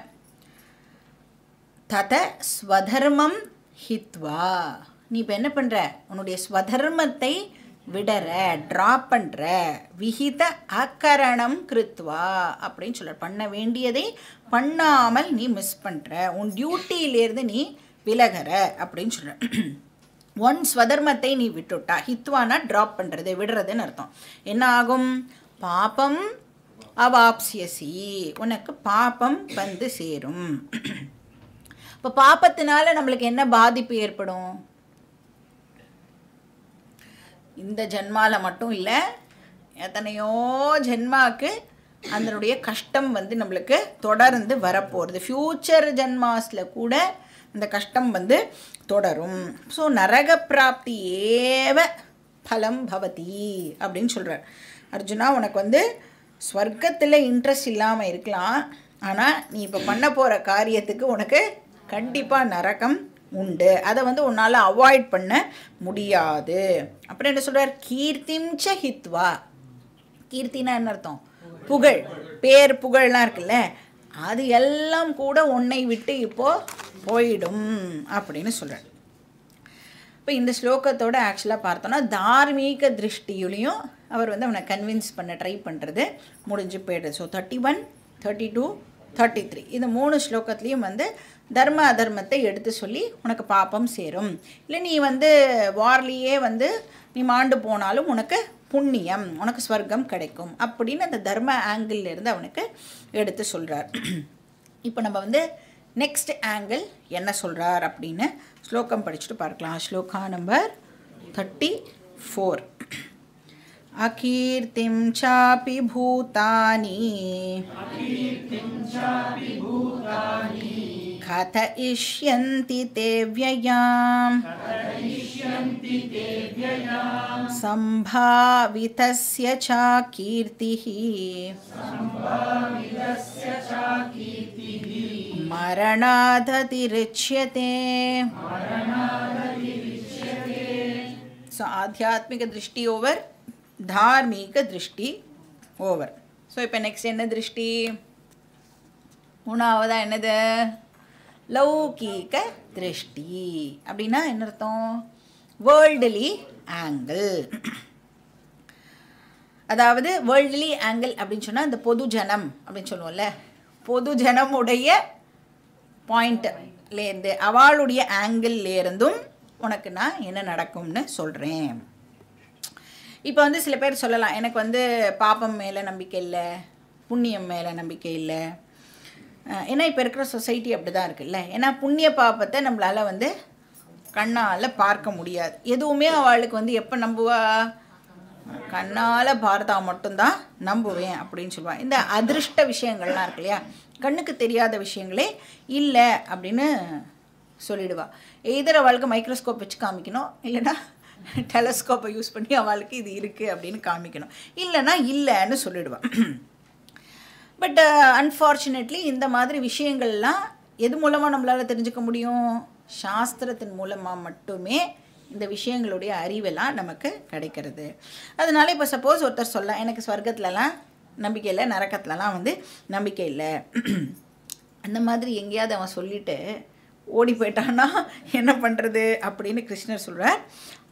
தத ஸ்வதர்மம் ஹித்வா நீ இப்போ என்ன பண்ணுற உன்னுடைய ஸ்வதர்மத்தை விடற ட்ராப் பண்ணுற விஹித அக்கரணம் கிருத்வா அப்படின்னு சொல்ற பண்ண வேண்டியதை பண்ணாமல் நீ மிஸ் பண்ணுற உன் டியூட்டியிலேருந்து நீ விலகற அப்படின்னு சொல்ற ஒன் ஸ்வதர்மத்தை நீ விட்டுட்டா ஹித்வானா ட்ராப் பண்ணுறது விடுறதுன்னு அர்த்தம் என்ன ஆகும் பாபம் அவாப்சியசி உனக்கு பாபம் வந்து சேரும் இப்போ பாப்பத்தினால நம்மளுக்கு என்ன பாதிப்பு ஏற்படும் இந்த ஜென்மால மட்டும் இல்லை எத்தனையோ ஜென்மாக்கு அதனுடைய கஷ்டம் வந்து நம்மளுக்கு தொடர்ந்து வரப்போகிறது ஃப்யூச்சர் ஜென்மாஸில் கூட அந்த கஷ்டம் வந்து தொடரும் ஸோ நரக பிராப்தி ஏவ பலம் பவதி அப்படின்னு சொல்கிறார் அர்ஜுனா உனக்கு வந்து ஸ்வர்க்கத்தில் இன்ட்ரெஸ்ட் இல்லாமல் இருக்கலாம் ஆனால் நீ இப்போ பண்ண போகிற காரியத்துக்கு உனக்கு கண்டிப்பாக நரகம் உண்டு அதை வந்து உன்னால் அவாய்ட் பண்ண முடியாது அப்புறம் என்ன சொல்கிறார் கீர்த்திம் ச ஹித்வா கீர்த்தினா என்ன அர்த்தம் புகழ் பேர் புகழ்லாம் இருக்குல்ல அது எல்லாம் கூட உன்னை விட்டு இப்போ போயிடும் அப்படின்னு சொல்கிறார் இப்போ இந்த ஸ்லோகத்தோட ஆக்சுவலாக பார்த்தோன்னா தார்மீக திருஷ்டியிலையும் அவர் வந்து அவனை கன்வின்ஸ் பண்ண ட்ரை பண்ணுறது முடிஞ்சு போயிடுது so thirty one thirty two thirty three இந்த மூணு ஸ்லோகத்துலேயும் வந்து தர்ம அதர்மத்தை எடுத்து சொல்லி உனக்கு பாப்பம் சேரும் இல்லை நீ வந்து வார்லேயே வந்து நீ மாண்டு போனாலும் உனக்கு புண்ணியம் உனக்கு ஸ்வர்க்கம் கிடைக்கும் அப்படின்னு அந்த தர்ம ஆங்கிள் இருந்து அவனுக்கு எடுத்து சொல்கிறார் இப்போ நம்ம வந்து நெக்ஸ்ட் ஆங்கிள் என்ன சொல்கிறார் அப்படின்னு ஸ்லோகம் படிச்சுட்டு பார்க்கலாம் ஸ்லோகா நம்பர் தேர்ட்டி ஃபோர் अकीर्तिं चापि भूतानि कथयिष्यन्ति ते व्ययाम् सम्भावितस्य च कीर्तिः मरणादतिरिच्यते ஸோ ஆத்தியாத்மிக திருஷ்டி ஓவர் தார்மீக திருஷ்டி ஓவர் ஸோ இப்போ நெக்ஸ்ட் என்ன திருஷ்டி மூணாவதா என்னது லௌகீக திருஷ்டி அப்படின்னா என்ன அர்த்தம் வேர்ல்டுலி ஆங்கிள் அதாவது வேர்ல்டுலி ஆங்கிள் அப்படின்னு சொன்னால் இந்த பொது ஜனம் அப்படின்னு சொல்லுவோம்ல பொது ஜனமுடைய பாயிண்ட்லேருந்து அவளுடைய ஆங்கிள்லேருந்தும் உனக்கு நான் என்ன நடக்கும்னு சொல்கிறேன் இப்போ வந்து சில பேர் சொல்லலாம் எனக்கு வந்து பாப்பம் மேலே நம்பிக்கை இல்லை புண்ணியம் மேலே நம்பிக்கை இல்லை அஹ் ஏன்னா இப்போ இருக்கிற சொசைட்டி அப்படி தான் இருக்குல்ல ஏன்னா புண்ணிய பாப்பத்தை நம்மளால் வந்து கண்ணால் பார்க்க முடியாது எதுவுமே அவளுக்கு வந்து எப்போ நம்புவா கண்ணால் பார்த்தா மட்டும்தான் நம்புவேன் அப்படின்னு சொல்லுவாள் இந்த அதிருஷ்ட விஷயங்கள்லாம் இருக்கு இல்லையா கண்ணுக்கு தெரியாத விஷயங்களே இல்லை அப்படின்னு சொல்லிடுவா எதிர் அவளுக்கு மைக்ரோஸ்கோப் வச்சு காமிக்கணும் இல்லைன்னா டெலஸ்கோப்பை யூஸ் பண்ணி அவளுக்கு இது இருக்குது அப்படின்னு காமிக்கணும் இல்லைன்னா இல்லைன்னு சொல்லிடுவாள் பட் அன்ஃபார்ச்சுனேட்லி இந்த மாதிரி விஷயங்கள்லாம் எது மூலமாக நம்மளால் தெரிஞ்சுக்க முடியும் சாஸ்திரத்தின் மூலமாக மட்டுமே இந்த விஷயங்களுடைய அறிவெல்லாம் நமக்கு கிடைக்கிறது அதனால இப்போ சப்போஸ் ஒருத்தர் சொல்லலாம் எனக்கு ஸ்வர்க்கத்துலலாம் நம்பிக்கை இல்லை நரக்கத்துலலாம் வந்து நம்பிக்கை இல்லை அந்த மாதிரி எங்கேயாவது அவன் சொல்லிட்டு ஓடி போயிட்டான்னா என்ன பண்ணுறது அப்படின்னு கிருஷ்ணர் சொல்கிறார்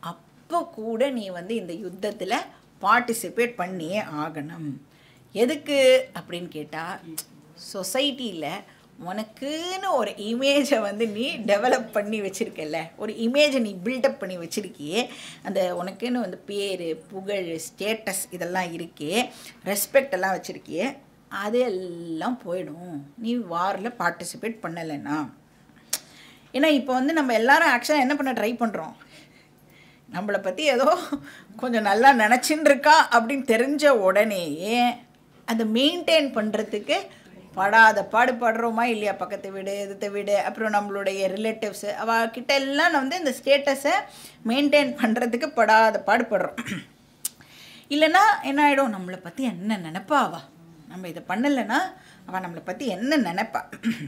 அப்போ கூட நீ வந்து இந்த யுத்தத்தில் பார்ட்டிசிபேட் பண்ணியே ஆகணும் எதுக்கு அப்படின்னு கேட்டால் சொசைட்டியில் உனக்குன்னு ஒரு இமேஜை வந்து நீ டெவலப் பண்ணி வச்சுருக்கல ஒரு இமேஜை நீ பில்டப் பண்ணி வச்சுருக்கியே அந்த உனக்குன்னு வந்து பேர் புகழ் ஸ்டேட்டஸ் இதெல்லாம் இருக்கே ரெஸ்பெக்ட் எல்லாம் வச்சுருக்கியே அது எல்லாம் போயிடும் நீ வாரில் பார்ட்டிசிபேட் பண்ணலைன்னா ஏன்னா இப்போ வந்து நம்ம எல்லாரும் ஆக்சுவலாக என்ன பண்ண ட்ரை பண்ணுறோம் நம்மளை பற்றி ஏதோ கொஞ்சம் நல்லா நினச்சின்னு இருக்கா அப்படின்னு தெரிஞ்ச உடனேயே அதை மெயின்டைன் பண்ணுறதுக்கு படாத பாடுபடுறோமா இல்லையா பக்கத்து வீடு எதிர்த்த வீடு அப்புறம் நம்மளுடைய ரிலேட்டிவ்ஸு அவகிட்ட எல்லாம் வந்து இந்த ஸ்டேட்டஸை மெயின்டைன் பண்ணுறதுக்கு படாத பாடுபடுறோம் இல்லைன்னா என்ன ஆகிடும் நம்மளை பற்றி என்ன நினைப்பா அவ நம்ம இதை பண்ணலைன்னா அவள் நம்மளை பற்றி என்ன நினைப்பா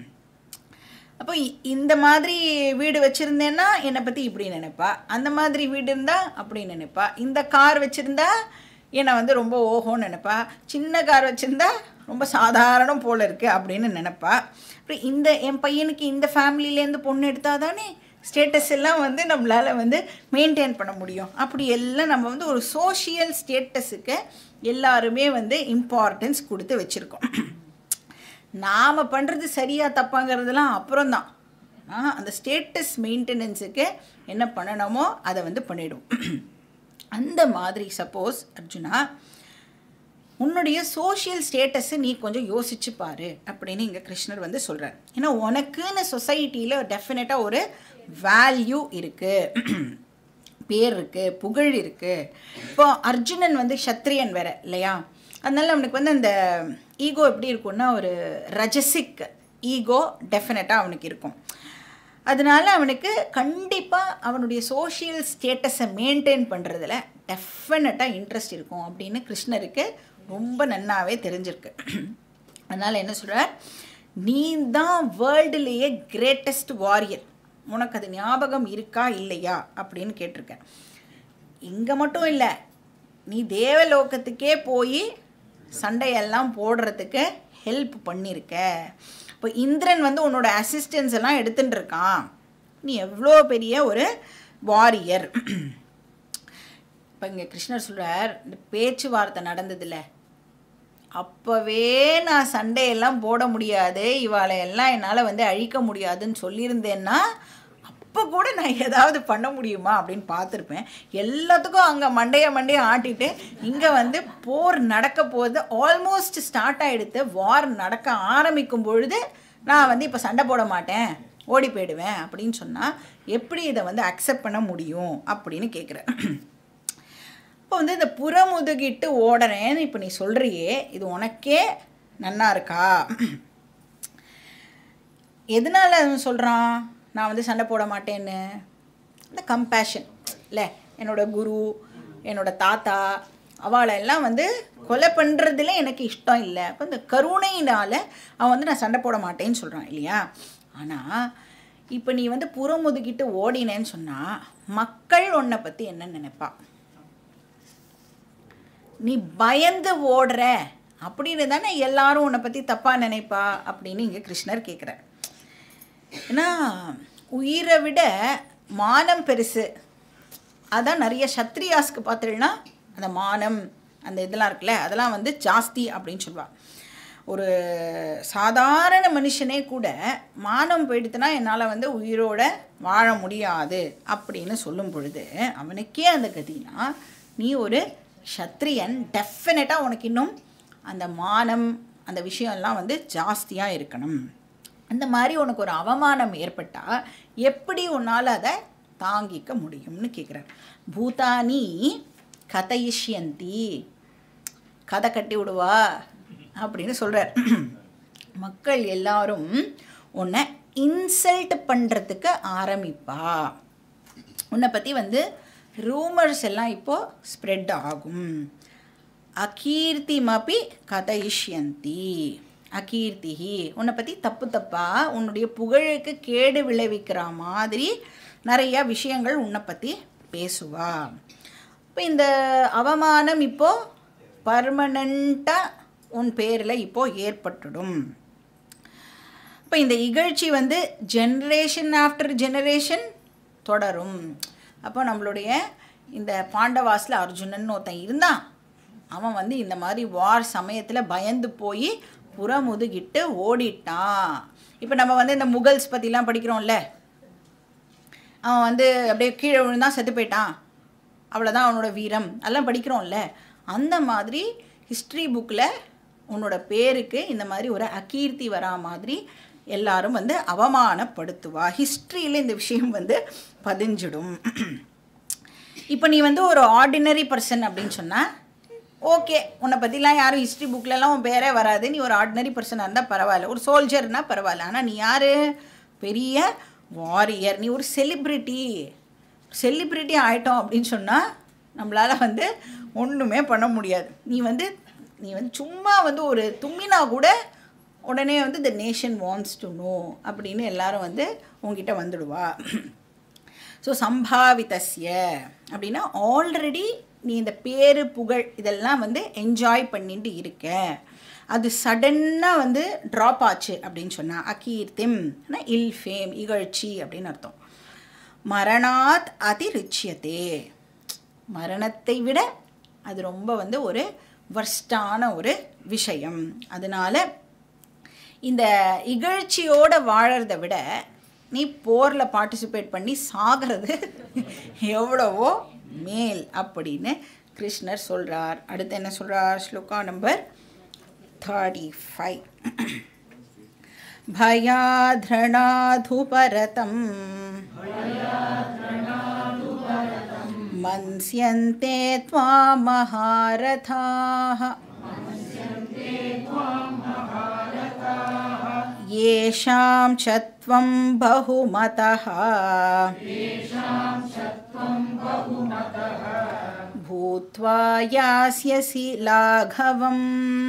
அப்போ இ- இந்த மாதிரி வீடு வச்சுருந்தேன்னா என்னை பற்றி இப்படி நினைப்பா அந்த மாதிரி வீடு இருந்தால் அப்படி நினைப்பா இந்த கார் வச்சுருந்தா என்னை வந்து ரொம்ப ஓஹோன்னு நினைப்பா சின்ன கார் வச்சுருந்தா ரொம்ப சாதாரணம் போல் இருக்குது அப்படின்னு நினைப்பா அப்புறம் இந்த என் பையனுக்கு இந்த ஃபேமிலியிலேருந்து பொண்ணு எடுத்தால் தானே ஸ்டேட்டஸ் எல்லாம் வந்து நம்மளால் வந்து மெயின்டைன் பண்ண முடியும் அப்படி எல்லாம் நம்ம வந்து ஒரு சோஷியல் ஸ்டேட்டஸுக்கு எல்லாருமே வந்து இம்பார்ட்டன்ஸ் கொடுத்து வச்சுருக்கோம் நாம் பண்ணுறது சரியாக தப்பாங்கிறதுலாம் அப்புறம்தான் ஆ, அந்த ஸ்டேட்டஸ் மெயின்டெனன்ஸுக்கு என்ன பண்ணணுமோ அதை வந்து பண்ணிடும் அந்த மாதிரி சப்போஸ் அர்ஜுனா உன்னுடைய சோஷியல் ஸ்டேட்டஸை நீ கொஞ்சம் யோசிச்சு பாரு அப்படின்னு இங்கே கிருஷ்ணர் வந்து சொல்கிறார் ஏன்னா உனக்குன்னு சொசைட்டியில் டெஃபினட்டாக ஒரு வேல்யூ இருக்குது பேர் இருக்குது புகழ் இருக்குது இப்போ அர்ஜுனன் வந்து க்ஷத்ரியன் வேற இல்லையா அதனால அவனுக்கு வந்து அந்த ஈகோ எப்படி இருக்கும்னா ஒரு ரஜசிக் ஈகோ டெஃபினட்டாக அவனுக்கு இருக்கும் அதனால அவனுக்கு கண்டிப்பாக அவனுடைய சோஷியல் ஸ்டேட்டஸை மெயின்டைன் பண்ணுறதுல டெஃபினட்டாக இன்ட்ரெஸ்ட் இருக்கும் அப்படின்னு கிருஷ்ணருக்கு ரொம்ப நன்னாவே தெரிஞ்சிருக்கு அதனால் என்ன சொல்கிறார் நீ தான் வேர்ல்டுலேயே கிரேட்டஸ்ட் வாரியர் உனக்கு அது ஞாபகம் இருக்கா இல்லையா அப்படின்னு கேட்டிருக்கேன் இங்கே மட்டும் இல்லை நீ தேவலோகத்துக்கே போய் சண்டையெல்லாம் போடுறதுக்கு ஹெல்ப் பண்ணியிருக்க இப்போ இந்திரன் வந்து உன்னோட அசிஸ்டன்ஸ் எல்லாம் எடுத்துட்டு இருக்கான் நீ எவ்வளோ பெரிய ஒரு வாரியர் இப்போ இங்கே கிருஷ்ணர் சொல்கிறார் இந்த பேச்சுவார்த்தை நடந்ததில்ல அப்போவே நான் சண்டையெல்லாம் போட முடியாது இவாளை எல்லாம் என்னால் வந்து அழிக்க முடியாதுன்னு சொல்லியிருந்தேன்னா அப்போ கூட நான் ஏதாவது பண்ண முடியுமா அப்படின்னு பார்த்துருப்பேன் எல்லாத்துக்கும் அங்கே மண்டைய மண்டைய ஆட்டிட்டு இங்கே வந்து போர் நடக்க போகுது ஆல்மோஸ்ட் ஸ்டார்ட் ஆகிடுத்து வார் நடக்க ஆரம்பிக்கும் பொழுது நான் வந்து இப்போ சண்டை போட மாட்டேன் ஓடி போயிடுவேன் அப்படின்னு சொன்னால் எப்படி இதை வந்து அக்செப்ட் பண்ண முடியும் அப்படின்னு கேட்குறேன் இப்போ வந்து இந்த புறமுதுகிட்டு ஓடுறேன்னு இப்போ நீ சொல்கிறியே இது உனக்கே நன்னா இருக்கா எதனால அவன் சொல்கிறான் நான் வந்து சண்டை போட மாட்டேன்னு இந்த கம்பேஷன் இல்லை என்னோட குரு என்னோட தாத்தா அவளெல்லாம் வந்து கொலை பண்ணுறதுல எனக்கு இஷ்டம் இல்லை அப்போ இந்த கருணையினால் அவன் வந்து நான் சண்டை போட மாட்டேன்னு சொல்கிறான் இல்லையா ஆனால் இப்போ நீ வந்து புறமுதுகிட்டு ஓடினேன்னு சொன்னால் மக்கள் உன்னை பற்றி என்ன நினைப்பா நீ பயந்து ஓடுற அப்படின்னு தானே எல்லாரும் உன்னை பற்றி தப்பாக நினைப்பா அப்படின்னு இங்கே கிருஷ்ணர் கேட்குறார் ஏன்னா உயிரை விட மானம் பெருசு அதான் நிறைய சத்ரியாஸ்க்கு பார்த்தீங்கன்னா அந்த மானம் அந்த இதெல்லாம் இருக்குல்ல அதெல்லாம் வந்து ஜாஸ்தி அப்படின்னு சொல்லுவாள் ஒரு சாதாரண மனுஷனே கூட மானம் போயிடுத்துனா என்னால் வந்து உயிரோட வாழ முடியாது அப்படின்னு சொல்லும் பொழுது அவனுக்கே அந்த கதினா நீ ஒரு க்ஷத்ரியன் டெஃபினட்டாக உனக்கு இன்னும் அந்த மானம் அந்த விஷயம்லாம் வந்து ஜாஸ்தியாக இருக்கணும் அந்த மாதிரி உனக்கு ஒரு அவமானம் ஏற்பட்டால் எப்படி உன்னால் அதை தாங்கிக்க முடியும்னு கேட்குறார் பூதானி கதையிஷ்யந்தி கதை கட்டி விடுவா அப்படின்னு சொல்கிறார் மக்கள் எல்லாரும் உன்னை இன்சல்ட் பண்ணுறதுக்கு ஆரம்பிப்பா உன்னை பற்றி வந்து ரூமர்ஸ் எல்லாம் இப்போது ஸ்ப்ரெட் ஆகும் அகீர்த்திமபி கதையிஷ்யந்தி அகீர்த்திஹி உன்னை பற்றி தப்பு தப்பா உன்னுடைய புகழுக்கு கேடு விளைவிக்கிற மாதிரி நிறைய விஷயங்கள் உன்னை பற்றி பேசுவா இப்போ இந்த அவமானம் இப்போது பர்மனண்ட்டாக உன் பேரில் இப்போது ஏற்பட்டுடும் இப்போ இந்த இகழ்ச்சி வந்து ஜென்ரேஷன் ஆஃப்டர் ஜெனரேஷன் தொடரும் அப்போ நம்மளுடைய இந்த பாண்டவாஸில் அர்ஜுனன் ஒருத்தன் இருந்தான் அவன் வந்து இந்த மாதிரி வார் சமயத்தில் பயந்து போய் புறமுதுகிட்டு ஓடிட்டான் இப்போ நம்ம வந்து இந்த முகல்ஸ் பற்றிலாம் படிக்கிறோம்ல அவன் வந்து அப்படியே கீழே விழுந்தான் செத்து போயிட்டான் அவ்வளோதான் அவனோட வீரம் அதெல்லாம் படிக்கிறோம்ல அந்த மாதிரி ஹிஸ்ட்ரி புக்கில் உன்னோட பேருக்கு இந்த மாதிரி ஒரு அகீர்த்தி வரா மாதிரி எல்லாரும் வந்து அவமானப்படுத்துவா ஹிஸ்ட்ரியில் இந்த விஷயம் வந்து பதிஞ்சிடும் இப்போ நீ வந்து ஒரு ஆர்டினரி பர்சன் அப்படின்னு சொன்னால் ஓகே உன்னை பற்றிலாம் யாரும் ஹிஸ்ட்ரி புக்லலாம் உன் பேரே வராது நீ ஒரு ஆர்டினரி பர்சனாக இருந்தால் பரவாயில்ல ஒரு சோல்ஜர்னா பரவாயில்ல ஆனால் நீ யார் பெரிய வாரியர் நீ ஒரு செலிப்ரிட்டி செலிப்ரிட்டி ஆயிட்டோம் அப்படின்னு சொன்னால் நம்மளால் வந்து ஒன்றுமே பண்ண முடியாது நீ வந்து நீ வந்து சும்மா வந்து ஒரு தும்மினா கூட உடனே வந்து the nation wants to know அப்படின்னு எல்லாரும் வந்து உங்ககிட்ட வந்துடுவா ஸோ சம்பாவிதஸ்ய அப்படின்னா ஆல்ரெடி நீ இந்த பேரு புகழ் இதெல்லாம் வந்து என்ஜாய் பண்ணிட்டு இருக்க அது சடன்னாக வந்து ட்ராப் ஆச்சு அப்படின்னு சொன்னால் அகீர்த்திம் இல் ஃபேம் இகழ்ச்சி அப்படின்னு அர்த்தம் மரணாத் அதிருச்சியத்தே மரணத்தை விட அது ரொம்ப வந்து ஒரு வர்ஸ்டான ஒரு விஷயம் அதனால இந்த இகழ்ச்சியோட வாழறத விட நீ போரில் பார்ட்டிசிபேட் பண்ணி சாகிறது எவ்வளவோ மேல் அப்படின்னு கிருஷ்ணர் சொல்கிறார் அடுத்து என்ன சொல்கிறார் ஸ்லோகா நம்பர் தேர்ட்டி ஃபைவ் भयाधृणाधुपरतम् मन्स्यन्ते त्वामहारथाः येषां च त्वं बहुमतः भूत्वा यास्यसि लाघवम्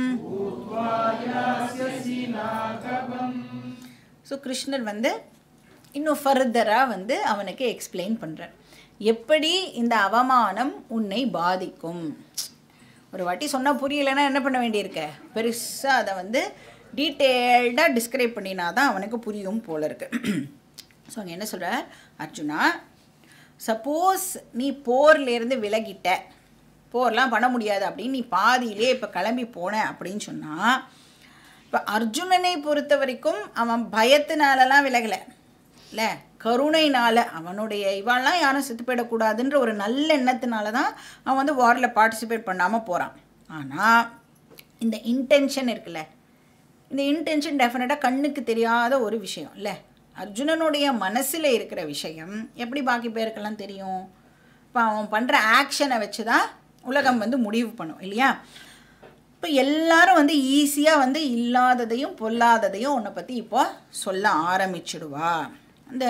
ஸோ கிருஷ்ணர் வந்து இன்னும் ஃபர்தராக வந்து அவனுக்கு எக்ஸ்பிளைன் பண்ணுறார் எப்படி இந்த அவமானம் உன்னை பாதிக்கும் ஒரு வாட்டி சொன்னால் புரியலைன்னா என்ன பண்ண வேண்டியிருக்க பெருசாக அதை வந்து டீட்டெயில்டாக டிஸ்கிரைப் பண்ணினா தான் அவனுக்கு புரியும் போல இருக்கு ஸோ அங்கே என்ன சொல்கிறார் அர்ஜுனா சப்போஸ் நீ போர்லேருந்து விலகிட்ட போர்லாம் பண்ண முடியாது அப்படின்னு நீ பாதியிலே இப்போ கிளம்பி போன அப்படின்னு சொன்னால் இப்போ அர்ஜுனனை பொறுத்த வரைக்கும் அவன் பயத்தினாலலாம் விலகலை இல்லை கருணைனால அவனுடைய இவாள்லாம் யாரும் செத்து போயிடக்கூடாதுன்ற ஒரு நல்ல எண்ணத்தினால தான் அவன் வந்து வாரில் பார்ட்டிசிபேட் பண்ணாமல் போகிறான் ஆனால் இந்த இன்டென்ஷன் இருக்குல்ல இந்த இன்டென்ஷன் டெஃபினட்டாக கண்ணுக்கு தெரியாத ஒரு விஷயம் இல்லை அர்ஜுனனுடைய மனசில் இருக்கிற விஷயம் எப்படி பாக்கி பேருக்கெல்லாம் தெரியும் இப்போ அவன் பண்ணுற ஆக்ஷனை வச்சு தான் உலகம் வந்து முடிவு பண்ணும் இல்லையா இப்போ எல்லாரும் வந்து ஈஸியாக வந்து இல்லாததையும் பொல்லாததையும் உன்னை பற்றி இப்போ சொல்ல ஆரம்பிச்சிடுவா அந்த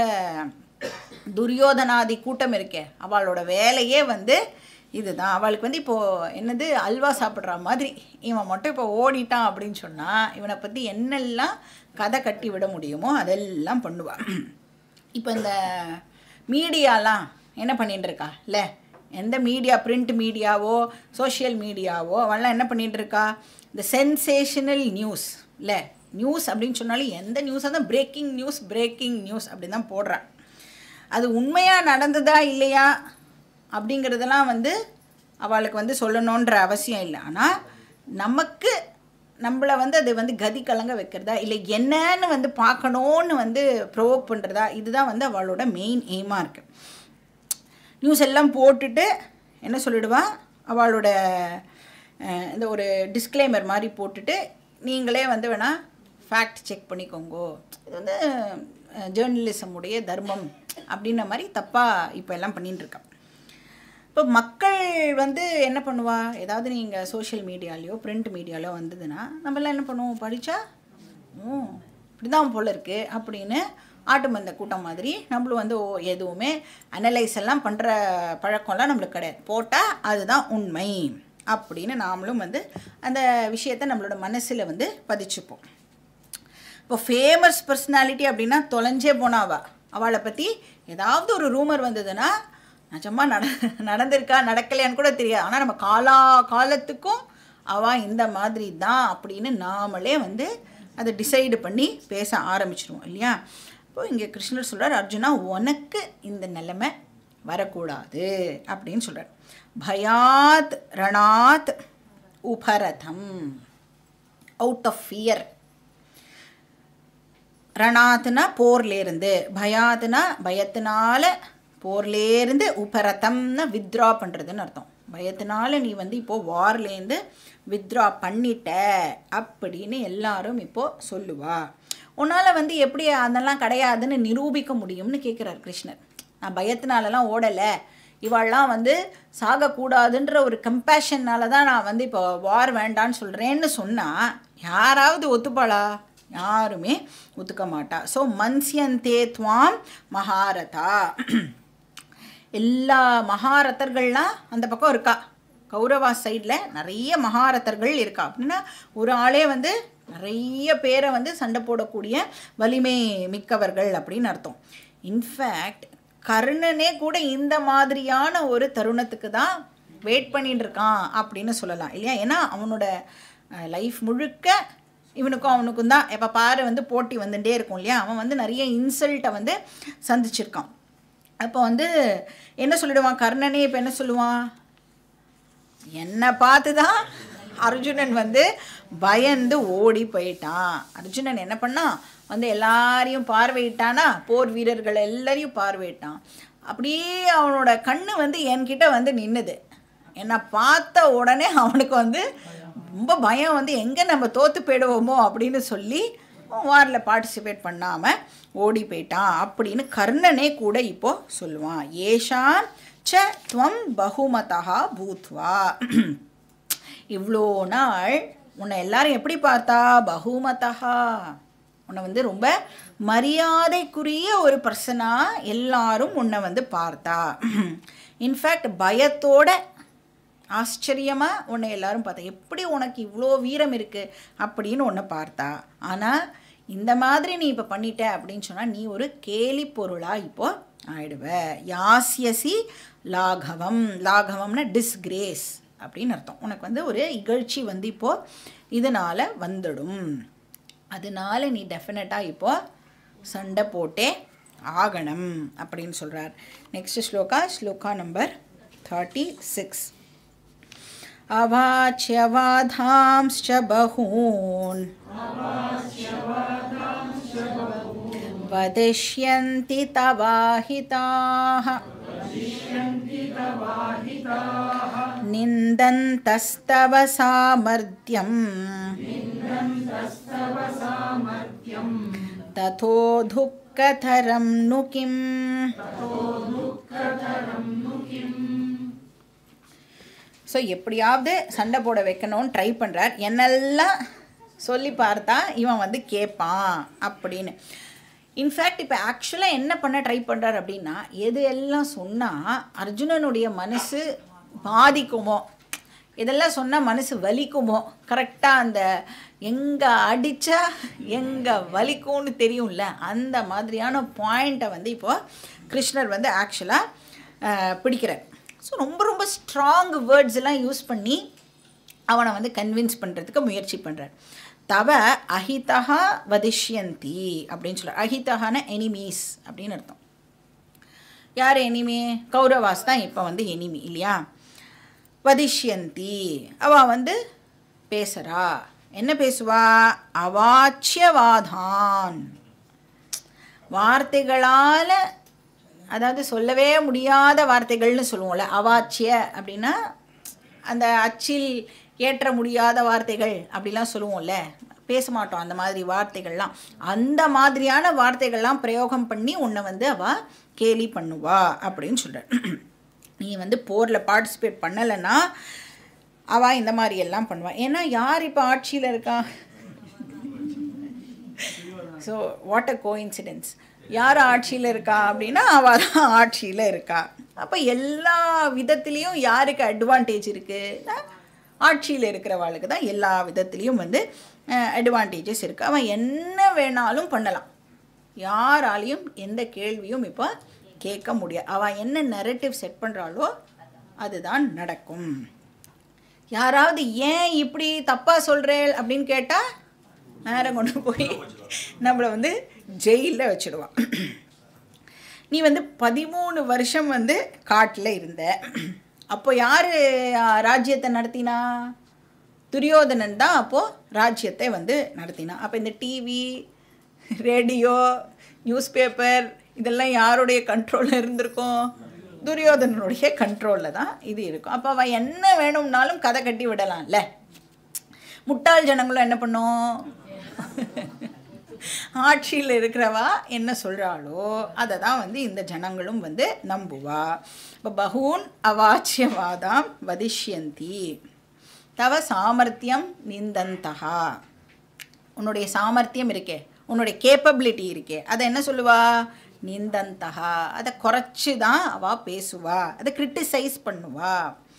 துரியோதனாதி கூட்டம் இருக்கே அவளோட வேலையே வந்து இதுதான் அவளுக்கு வந்து இப்போது என்னது அல்வா சாப்பிட்ற மாதிரி இவன் மட்டும் இப்போ ஓடிட்டான் அப்படின்னு சொன்னால் இவனை பற்றி என்னெல்லாம் கதை கட்டி விட முடியுமோ அதெல்லாம் பண்ணுவாள் இப்போ இந்த மீடியாலாம் என்ன பண்ணிட்டு இருக்கா இல்லை எந்த மீடியா பிரிண்ட் மீடியாவோ சோஷியல் மீடியாவோ அவெல்லாம் என்ன பண்ணிட்டு இருக்கா இந்த சென்சேஷனல் நியூஸ் இல்லை நியூஸ் அப்படின்னு சொன்னாலும் எந்த நியூஸாக தான் பிரேக்கிங் நியூஸ் பிரேக்கிங் நியூஸ் அப்படின்னு தான் போடுறான் அது உண்மையாக நடந்ததா இல்லையா அப்படிங்கிறதெல்லாம் வந்து அவளுக்கு வந்து சொல்லணுன்ற அவசியம் இல்லை ஆனால் நமக்கு நம்மளை வந்து அது வந்து கதி கலங்க வைக்கிறதா இல்லை என்னன்னு வந்து பார்க்கணுன்னு வந்து ப்ரோவோக் பண்ணுறதா இதுதான் வந்து அவளோட மெயின் எய்மாக இருக்குது நியூஸ் எல்லாம் போட்டுட்டு என்ன சொல்லிடுவா அவளோட அஹ், இந்த ஒரு டிஸ்க்ளைமர் மாதிரி போட்டுட்டு நீங்களே வந்து வேணால் ஃபேக்ட் செக் பண்ணிக்கோங்கோ இது வந்து ஜேர்னலிசம் உடைய தர்மம் அப்படின்ன மாதிரி தப்பாக இப்போ எல்லாம் பண்ணிட்டு இருக்கா இப்போ மக்கள் வந்து என்ன பண்ணுவா ஏதாவது நீங்கள் சோஷியல் மீடியாலேயோ பிரிண்ட் மீடியாலையோ வந்ததுன்னா நம்மளாம் என்ன பண்ணுவோம் படித்தா ஓ இப்படிதான் போல இருக்குது அப்படின்னு ஆட்டு மந்த கூட்டம் மாதிரி நம்மளும் வந்து ஓ எதுவுமே அனலைஸ் எல்லாம் பண்ணுற பழக்கம்லாம் நம்மளுக்கு கிடையாது போட்டால் அதுதான் உண்மை அப்படின்னு நாமளும் வந்து அந்த விஷயத்தை நம்மளோட மனசில் வந்து பதிச்சுப்போம் இப்போ ஃபேமஸ் பர்சனாலிட்டி அப்படின்னா தொலைஞ்சே போனாவா அவளை பற்றி ஏதாவது ஒரு ரூமர் வந்ததுன்னா நிஜமா நட நடந்திருக்கா நடக்கலையான்னு கூட தெரியாது ஆனால் நம்ம காலா காலத்துக்கும் அவள் இந்த மாதிரி தான் அப்படின்னு நாமளே வந்து அதை டிசைடு பண்ணி பேச ஆரம்பிச்சிருவோம் இல்லையா இப்போ இங்கே கிருஷ்ணர் சொல்கிறார் அர்ஜுனா உனக்கு இந்த நிலைமை வரக்கூடாது அப்படின்னு சொல்கிறார் பயாத் ரணாத் உபரதம் அவுட் ஆஃப் ஃபியர் ரணாத்துனா போர்லேருந்து பயாத்துனா பயத்தினால போர்லேருந்து உபரதம்னா வித்ரா பண்ணுறதுன்னு அர்த்தம் பயத்தினால நீ வந்து இப்போது வார்லேருந்து வித்ரா பண்ணிட்ட அப்படின்னு எல்லாரும் இப்போது சொல்லுவா உன்னால் வந்து எப்படி அதெல்லாம் கிடையாதுன்னு நிரூபிக்க முடியும்னு கேட்குறார் கிருஷ்ணர் நான் பயத்தினாலலாம் ஓடலை இவாள்லாம் வந்து சாகக்கூடாதுன்ற ஒரு கம்பேஷன்னால தான் நான் வந்து இப்போ வார் வேண்டான்னு சொல்கிறேன்னு சொன்னால் யாராவது ஒத்துப்பாளா யாருமே ஒத்துக்க மாட்டா ஸோ மன்சியந்தே துவாம் மகாரதா எல்லா மகாரதர்கள்லாம் அந்த பக்கம் இருக்கா கௌரவா சைடில் நிறைய மகாரதர்கள் இருக்கா அப்படின்னா ஒரு ஆளே வந்து நிறைய பேரை வந்து சண்டை போடக்கூடிய வலிமை மிக்கவர்கள் அப்படின்னு அர்த்தம் இன்ஃபேக்ட் கர்ணனே கூட இந்த மாதிரியான ஒரு தருணத்துக்கு தான் வெயிட் பண்ணிட்டு இருக்கான் அப்படின்னு சொல்லலாம் இல்லையா ஏன்னா அவனோட லைஃப் முழுக்க இவனுக்கும் அவனுக்கும் தான் எப்போ பாரு வந்து போட்டி வந்துட்டே இருக்கும் இல்லையா அவன் வந்து நிறைய இன்சல்ட்டை வந்து சந்திச்சிருக்கான் அப்போ வந்து என்ன சொல்லிடுவான் கர்ணனே இப்போ என்ன சொல்லுவான் என்னை பார்த்து தான் அர்ஜுனன் வந்து பயந்து ஓடி போயிட்டான் அர்ஜுனன் என்ன பண்ணான் வந்து எல்லாரையும் பார்வையிட்டானா போர் வீரர்கள் எல்லாரையும் பார்வையிட்டான் அப்படியே அவனோட கண்ணு வந்து என்கிட்ட வந்து நின்னுது என்னை பார்த்த உடனே அவனுக்கு வந்து ரொம்ப பயம் வந்து எங்கே நம்ம தோற்று போயிடுவோமோ அப்படின்னு சொல்லி வாரில் பார்ட்டிசிபேட் பண்ணாமல் ஓடி போயிட்டான் அப்படின்னு கர்ணனே கூட இப்போ சொல்லுவான் ஏஷாம் ச துவம் பகுமதா பூத்வா இவ்வளோ நாள் உன்னை எல்லாரும் எப்படி பார்த்தா பகுமதா உன்னை வந்து ரொம்ப மரியாதைக்குரிய ஒரு பர்சனாக எல்லாரும் உன்னை வந்து பார்த்தா இன்ஃபேக்ட் பயத்தோட ஆச்சரியமாக உன்னை எல்லாரும் பார்த்தா எப்படி உனக்கு இவ்வளோ வீரம் இருக்குது அப்படின்னு உன்னை பார்த்தா ஆனால் இந்த மாதிரி நீ இப்போ பண்ணிட்ட அப்படின்னு சொன்னால் நீ ஒரு கேலி பொருளாக இப்போ ஆயிடுவ யாசியசி லாகவம் லாகவம்னா டிஸ்கிரேஸ் அப்படின்னு அர்த்தம் உனக்கு வந்து ஒரு இகழ்ச்சி வந்து இப்போது இதனால் வந்துடும் அதனால நீ டெஃபினட்டாக இப்போ சண்டை போட்டே ஆகணும் அப்படின்னு சொல்கிறார் next shloka shloka number thirty six अवाच्यवाधांश्च बहून् वदिष्यन्ति तवाहिताः निन्दन्तस्तव सामर्थ्यम् ततो दुःखतरं नु किम् ஸோ எப்படியாவது சண்டை போட வைக்கணும்னு ட்ரை பண்ணுறார் என்னெல்லாம் சொல்லி பார்த்தா இவன் வந்து கேட்பான் அப்படின்னு இன்ஃபேக்ட் இப்போ ஆக்சுவலாக என்ன பண்ண ட்ரை பண்ணுறார் அப்படின்னா எது எல்லாம் சொன்னால் அர்ஜுனனுடைய மனசு பாதிக்குமோ இதெல்லாம் சொன்னால் மனசு வலிக்குமோ கரெக்டாக அந்த எங்கே அடித்தா எங்கே வலிக்கும்னு தெரியும்ல அந்த மாதிரியான பாயிண்ட்டை வந்து இப்போ கிருஷ்ணர் வந்து ஆக்சுவலாக பிடிக்கிறார் ஸோ ரொம்ப ரொம்ப ஸ்ட்ராங் வேர்ட்ஸ் எல்லாம் யூஸ் பண்ணி அவனை வந்து கன்வின்ஸ் பண்ணுறதுக்கு முயற்சி பண்ணுறார் தவ அஹிதா வதிஷ்யந்தி அப்படின்னு சொல்கிறார் அஹிதகான எனிமீஸ் அப்படின்னு அர்த்தம் யார் எனிமி கௌரவாஸ் தான் இப்போ வந்து எனிமி இல்லையா வதிஷ்யந்தி அவள் வந்து பேசுகிறா என்ன பேசுவா அவாச்சியவாதான் வார்த்தைகளால் அதாவது சொல்லவே முடியாத வார்த்தைகள்னு சொல்லுவோம்ல அவாச்சிய அப்படின்னா அந்த அச்சில் ஏற்ற முடியாத வார்த்தைகள் அப்படிலாம் சொல்லுவோம்ல பேச மாட்டோம் அந்த மாதிரி வார்த்தைகள்லாம் அந்த மாதிரியான வார்த்தைகள்லாம் பிரயோகம் பண்ணி உன்னை வந்து அவள் கேலி பண்ணுவா அப்படின்னு சொல்கிற நீ வந்து போரில் பார்ட்டிசிபேட் பண்ணலைன்னா அவள் இந்த மாதிரி எல்லாம் பண்ணுவாள் ஏன்னா யார் இப்போ ஆட்சியில் இருக்கா so what a coincidence யார் ஆட்சியில் இருக்கா அப்படின்னா அவள் தான் ஆட்சியில் இருக்கா அப்போ எல்லா விதத்துலேயும் யாருக்கு அட்வான்டேஜ் இருக்குன்னா ஆட்சியில் இருக்கிறவாளுக்கு தான் எல்லா விதத்துலேயும் வந்து அட்வான்டேஜஸ் இருக்குது அவன் என்ன வேணாலும் பண்ணலாம் யாராலையும் எந்த கேள்வியும் இப்போ கேட்க முடியாது அவன் என்ன நெரட்டிவ் செட் பண்ணுறாளோ அதுதான் நடக்கும் யாராவது ஏன் இப்படி தப்பாக சொல்கிறேள் அப்படின்னு கேட்டால் நேரம் கொண்டு போய் நம்மளை வந்து ஜெயிலில் வச்சுடுவான் நீ வந்து பதிமூணு வருஷம் வந்து காட்டில் இருந்த அப்போ யார் ராஜ்யத்தை நடத்தினா துரியோதனன் தான் அப்போது ராஜ்யத்தை வந்து நடத்தினான் அப்போ இந்த டிவி ரேடியோ நியூஸ் பேப்பர் இதெல்லாம் யாருடைய கண்ட்ரோலில் இருந்திருக்கும் துரியோதனனுடைய கண்ட்ரோலில் தான் இது இருக்கும் அப்போ அவன் என்ன வேணும்னாலும் கதை கட்டி விடலாம்ல முட்டாள் ஜனங்களும் என்ன பண்ணும் ஆட்சியில் இருக்கிறவா என்ன சொல்கிறாளோ அதை தான் வந்து இந்த ஜனங்களும் வந்து நம்புவா இப்போ பகூன் அவாச்சியவாதாம் வதிஷ்யந்தி தவ சாமர்த்தியம் நிந்தந்தகா உன்னுடைய சாமர்த்தியம் இருக்கே உன்னுடைய கேப்பபிலிட்டி இருக்கே அதை என்ன சொல்லுவா நிந்தந்தகா அதை குறைச்சி தான் அவள் பேசுவா அதை கிரிட்டிசைஸ் பண்ணுவா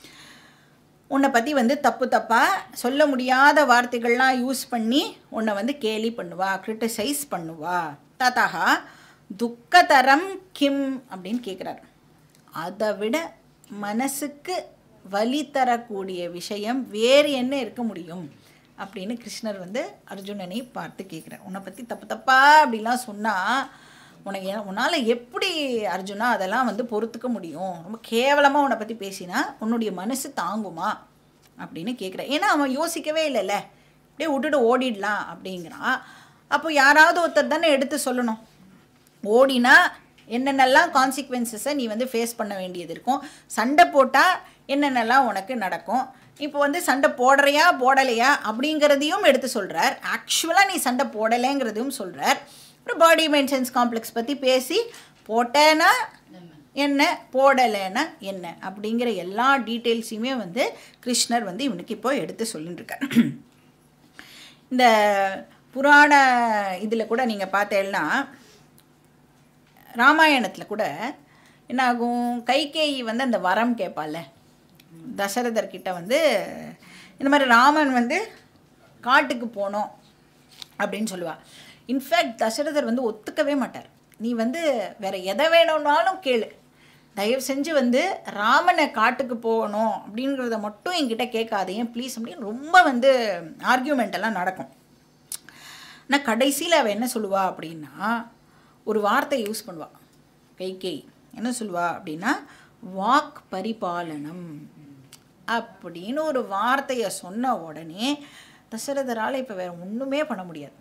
உன்னை பற்றி வந்து தப்பு தப்பாக சொல்ல முடியாத வார்த்தைகள்லாம் யூஸ் பண்ணி உன்னை வந்து கேலி பண்ணுவா கிரிட்டிசைஸ் பண்ணுவா ததா துக்கதரம் கிம் அப்படின்னு கேட்குறாரு அதை விட மனசுக்கு வலி தரக்கூடிய விஷயம் வேறு என்ன இருக்க முடியும் அப்படின்னு கிருஷ்ணர் வந்து அர்ஜுனனை பார்த்து கேட்குறார் உன்னை பற்றி தப்பு தப்பா அப்படிலாம் சொன்னால் உனக்கு எ- உன்னால் எப்படி அர்ஜுனா அதெல்லாம் வந்து பொறுத்துக்க முடியும் ரொம்ப கேவலமாக உன்னை பற்றி பேசினா உன்னுடைய மனசு தாங்குமா அப்படின்னு கேட்குறேன் ஏன்னா அவன் யோசிக்கவே இல்லைல்ல அப்படியே விட்டுட்டு ஓடிடலாம் அப்படிங்கிறான் அப்போ யாராவது ஒருத்தர் தானே எடுத்து சொல்லணும் ஓடினா என்னென்னலாம் கான்சிக்வன்சஸை நீ வந்து ஃபேஸ் பண்ண வேண்டியது இருக்கும் சண்டை போட்டால் என்னென்னலாம் உனக்கு நடக்கும் இப்போ வந்து சண்டை போடுறியா போடலையா அப்படிங்கிறதையும் எடுத்து சொல்கிறார் ஆக்சுவலாக நீ சண்டை போடலைங்கிறதையும் சொல்கிறார் அப்புறம் பாடி மெயின்டெனன்ஸ் காம்ப்ளெக்ஸ் பற்றி பேசி போட்டேன்னா என்ன போடலைன்னா என்ன அப்படிங்கிற எல்லா டீட்டெயில்ஸையுமே வந்து கிருஷ்ணர் வந்து இவனுக்கு இப்போ எடுத்து சொல்லிட்டு இருக்கார் இந்த புராண இதில் கூட நீங்கள் பார்த்தேன்னா ராமாயணத்தில் கூட என்ன ஆகும் கைகேயி வந்து அந்த வரம் கேட்பால தசரதர்கிட்ட வந்து இந்த மாதிரி ராமன் வந்து காட்டுக்கு போனோம் அப்படின்னு சொல்லுவா இன்ஃபேக்ட் தசரதர் வந்து ஒத்துக்கவே மாட்டார் நீ வந்து வேற எதை வேணும்னாலும் கேளு தயவு செஞ்சு வந்து ராமனை காட்டுக்கு போகணும் அப்படிங்கிறத மட்டும் என்கிட்ட கேட்காதே ப்ளீஸ் அப்படின்னு ரொம்ப வந்து ஆர்கியூமெண்ட் எல்லாம் நடக்கும் ஆனால் கடைசியில் அவள் என்ன சொல்லுவா அப்படின்னா ஒரு வார்த்தை யூஸ் பண்ணுவா கைகேயி என்ன சொல்லுவா அப்படின்னா வாக் பரிபாலனம் அப்படின்னு ஒரு வார்த்தையை சொன்ன உடனே தசரதரால் இப்போ வேற ஒன்றுமே பண்ண முடியாது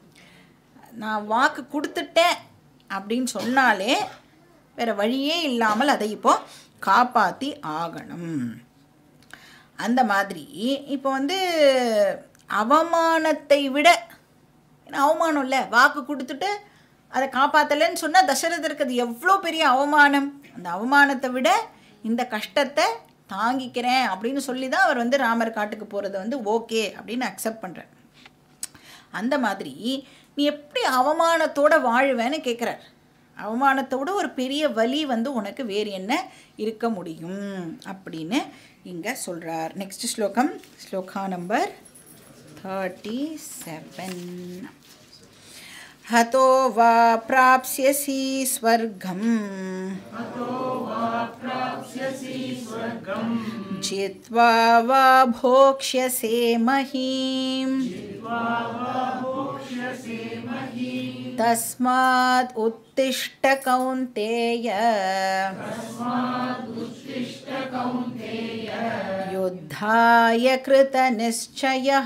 நான் வாக்கு கொடுத்துட்டேன் அப்படின்னு சொன்னாலே வேற வழியே இல்லாமல் அதை இப்போ காப்பாற்றி ஆகணும் அந்த மாதிரி இப்போ வந்து அவமானத்தை விட ஏன்னா அவமானம் இல்லை வாக்கு கொடுத்துட்டு அதை காப்பாற்றலைன்னு சொன்னால் தசரதருக்கு அது எவ்வளோ பெரிய அவமானம் அந்த அவமானத்தை விட இந்த கஷ்டத்தை தாங்கிக்கிறேன் அப்படின்னு சொல்லி தான் அவர் வந்து ராமர் காட்டுக்கு போகிறத வந்து ஓகே அப்படின்னு அக்செப்ட் பண்ணுறார் அந்த மாதிரி நீ எப்படி அவமானத்தோட வாழுவேன்னு கேட்குறார் அவமானத்தோட ஒரு பெரிய வலி வந்து உனக்கு வேறு என்ன இருக்க முடியும் அப்படின்னு இங்கே சொல்கிறார் நெக்ஸ்ட் ஸ்லோகம் ஸ்லோகா நம்பர் தேர்ட்டி செவன் हतो वा प्राप्स्यसि स्वर्गम् जित्वा वा भोक्ष्यसे महीम् तस्मात् उत्तिष्ठ कौन्तेय युद्धाय कृतनिश्चयः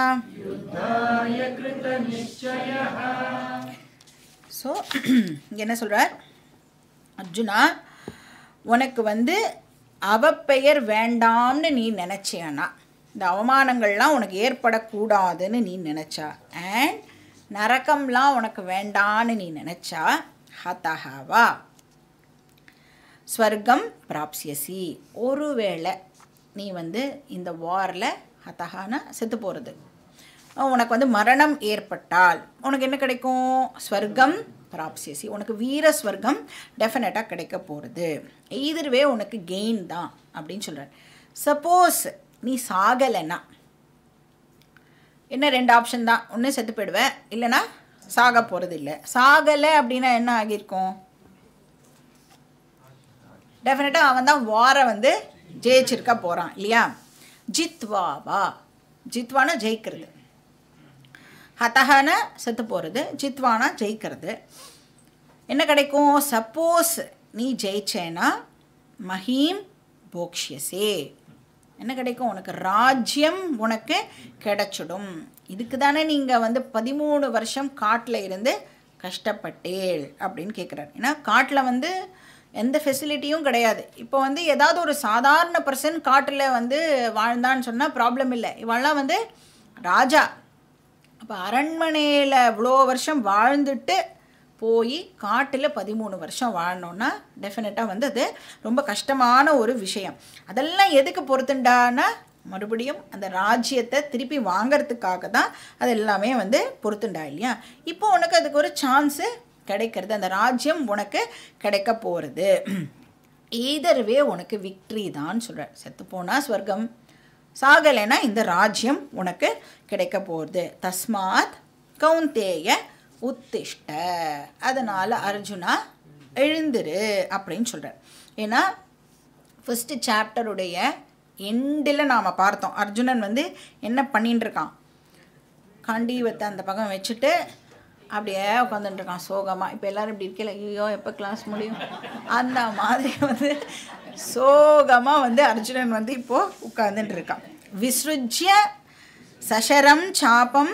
ஸோ என்ன சொல்கிறார் அர்ஜுனா உனக்கு வந்து அவப்பெயர் வேண்டாம்னு நீ நினச்சேனா இந்த அவமானங்கள்லாம் உனக்கு ஏற்படக்கூடாதுன்னு நீ நினச்சா அண்ட் நரக்கம்லாம் உனக்கு வேண்டான்னு நீ நினச்சா ஹதஹவா ஸ்வர்க்கம் பிராப்சியசி ஒருவேளை நீ வந்து இந்த வாரில் ஹதஹானா செத்து போகிறது உனக்கு வந்து மரணம் ஏற்பட்டால் உனக்கு என்ன கிடைக்கும் ஸ்வர்க்கம் பிராப்சியசி உனக்கு வீர ஸ்வர்க்கம் டெஃபினட்டாக கிடைக்க போகிறது எய்தர்வே உனக்கு கெயின் தான் அப்படின்னு சொல்கிறார் சப்போஸ் நீ சாகலைன்னா என்ன ரெண்டு ஆப்ஷன் தான் ஒன்று செத்து போயிடுவேன் இல்லைன்னா சாக போகிறது இல்லை சாகலை அப்படின்னா என்ன ஆகியிருக்கும் டெஃபினட்டாக அவன் தான் வாரை வந்து ஜெயிச்சிருக்க போகிறான் இல்லையா ஜித்வாவா ஜித்வானா ஜெயிக்கிறது ஹதஹான செத்து போகிறது ஜித்வானா ஜெயிக்கிறது என்ன என்ன கிடைக்கும் சப்போஸ் நீ ஜெயிச்சேன்னா மஹீம் போக்ஷியசே என்ன கிடைக்கும் உனக்கு ராஜ்யம் உனக்கு கிடைச்சிடும் இதுக்கு தானே நீங்கள் வந்து பதிமூணு வருஷம் காட்டில் இருந்து கஷ்டப்பட்டேள் அப்படின்னு கேட்குறாரு ஏன்னா காட்டில் வந்து எந்த ஃபெசிலிட்டியும் கிடையாது இப்போ வந்து ஏதாவது ஒரு சாதாரண பர்சன் காட்டில் வந்து வாழ்ந்தான்னு சொன்னால் ப்ராப்ளம் இல்லை இவெல்லாம் வந்து ராஜா அப்போ அரண்மனையில் இவ்வளோ வருஷம் வாழ்ந்துட்டு போய் காட்டில் பதிமூணு வருஷம் வாழணுன்னா டெஃபினட்டாக வந்து அது ரொம்ப கஷ்டமான ஒரு விஷயம் அதெல்லாம் எதுக்கு பொறுத்துண்டானா மறுபடியும் அந்த ராஜ்யத்தை திருப்பி வாங்கிறதுக்காக தான் அது எல்லாமே வந்து பொறுத்துண்டா இல்லையா இப்போ உனக்கு அதுக்கு ஒரு சான்ஸு கிடைக்கிறது அந்த ராஜ்யம் உனக்கு கிடைக்க போகிறது ஈதர்வே உனக்கு விக்ட்ரி தான் சொல்கிறார் செத்து போனால் ஸ்வர்க்கம் சாகலைன்னா இந்த ராஜ்யம் உனக்கு கிடைக்க போகிறது தஸ்மாத் கவுந்தேய உத்திஷ்ட அதனால் அர்ஜுனா எழுந்திரு அப்படின்னு சொல்கிறார் ஏன்னா ஃபஸ்ட்டு சாப்டருடைய எண்டில் நாம் பார்த்தோம் அர்ஜுனன் வந்து என்ன பண்ணின்னு இருக்கான் காண்டீவத்தை அந்த பக்கம் வச்சுட்டு அப்படியே உட்காந்துட்டு இருக்கான் சோகமாக இப்போ எல்லாரும் இப்படி இருக்கல ஐயோ எப்போ கிளாஸ் முடியும் அந்த மாதிரி வந்து சோகமாக வந்து அர்ஜுனன் வந்து இப்போது உட்காந்துட்டு இருக்கான் விஸ்ருஜ்ய சஷரம் சாபம்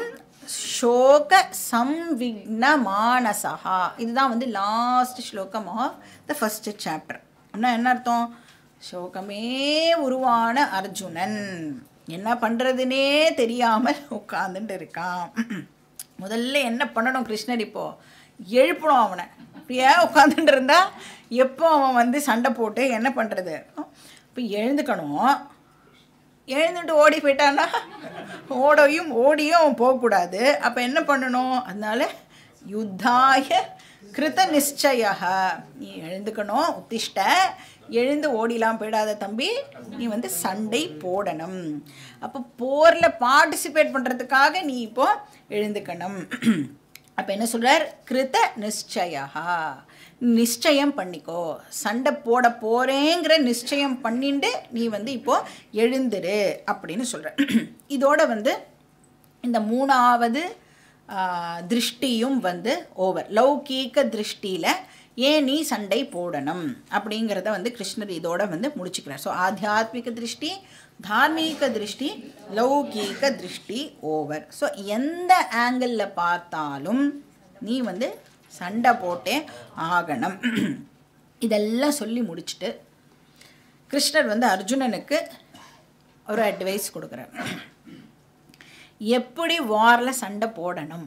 சோக சம்விக்ன மானசா இதுதான் வந்து லாஸ்ட் ஸ்லோகம் ஆஃப் த ஃபஸ்ட் சாப்டர் அப்படின்னா என்ன அர்த்தம் சோகமே உருவான அர்ஜுனன் என்ன பண்ணுறதுனே தெரியாமல் உட்காந்துட்டு இருக்கான் முதல்ல என்ன பண்ணணும் கிருஷ்ணர் இப்போ எழுப்பணும் அவனை அப்படியே உட்காந்துட்டு இருந்தா எப்போ அவன் வந்து சண்டை போட்டு என்ன பண்ணுறது இப்போ எழுந்துக்கணும் எழுந்துட்டு ஓடி போயிட்டான்னா ஓடையும் ஓடியும் அவன் போகக்கூடாது அப்போ என்ன பண்ணணும் அதனால யுத்தாய கிருத நிச்சய நீ எழுந்துக்கணும் உத்திஷ்ட எழுந்து ஓடிலாம் போயிடாத தம்பி நீ வந்து சண்டை போடணும் அப்போ போரில் பார்ட்டிசிபேட் பண்ணுறதுக்காக நீ இப்போ எழுந்துக்கணும் அப்போ என்ன சொல்கிறார் கிருத நிச்சயா நிச்சயம் பண்ணிக்கோ சண்டை போட போகிறேங்கிற நிச்சயம் பண்ணிட்டு நீ வந்து இப்போது எழுந்துரு அப்படின்னு சொல்கிற இதோட வந்து இந்த மூணாவது ஆ, திருஷ்டியும் வந்து ஓவர் லௌகீக திருஷ்டியில் ஏன் நீ சண்டை போடணும் அப்படிங்கிறத வந்து கிருஷ்ணர் இதோட வந்து முடிச்சுக்கிறார் ஸோ ஆத்தியாத்மிக திருஷ்டி தார்மீக திருஷ்டி லௌகீக திருஷ்டி ஓவர் ஸோ எந்த ஆங்கிளில் பார்த்தாலும் நீ வந்து சண்டை போட்டே ஆகணும் இதெல்லாம் சொல்லி முடிச்சுட்டு கிருஷ்ணர் வந்து அர்ஜுனனுக்கு ஒரு அட்வைஸ் கொடுக்குறார் எப்படி வாரில் சண்டை போடணும்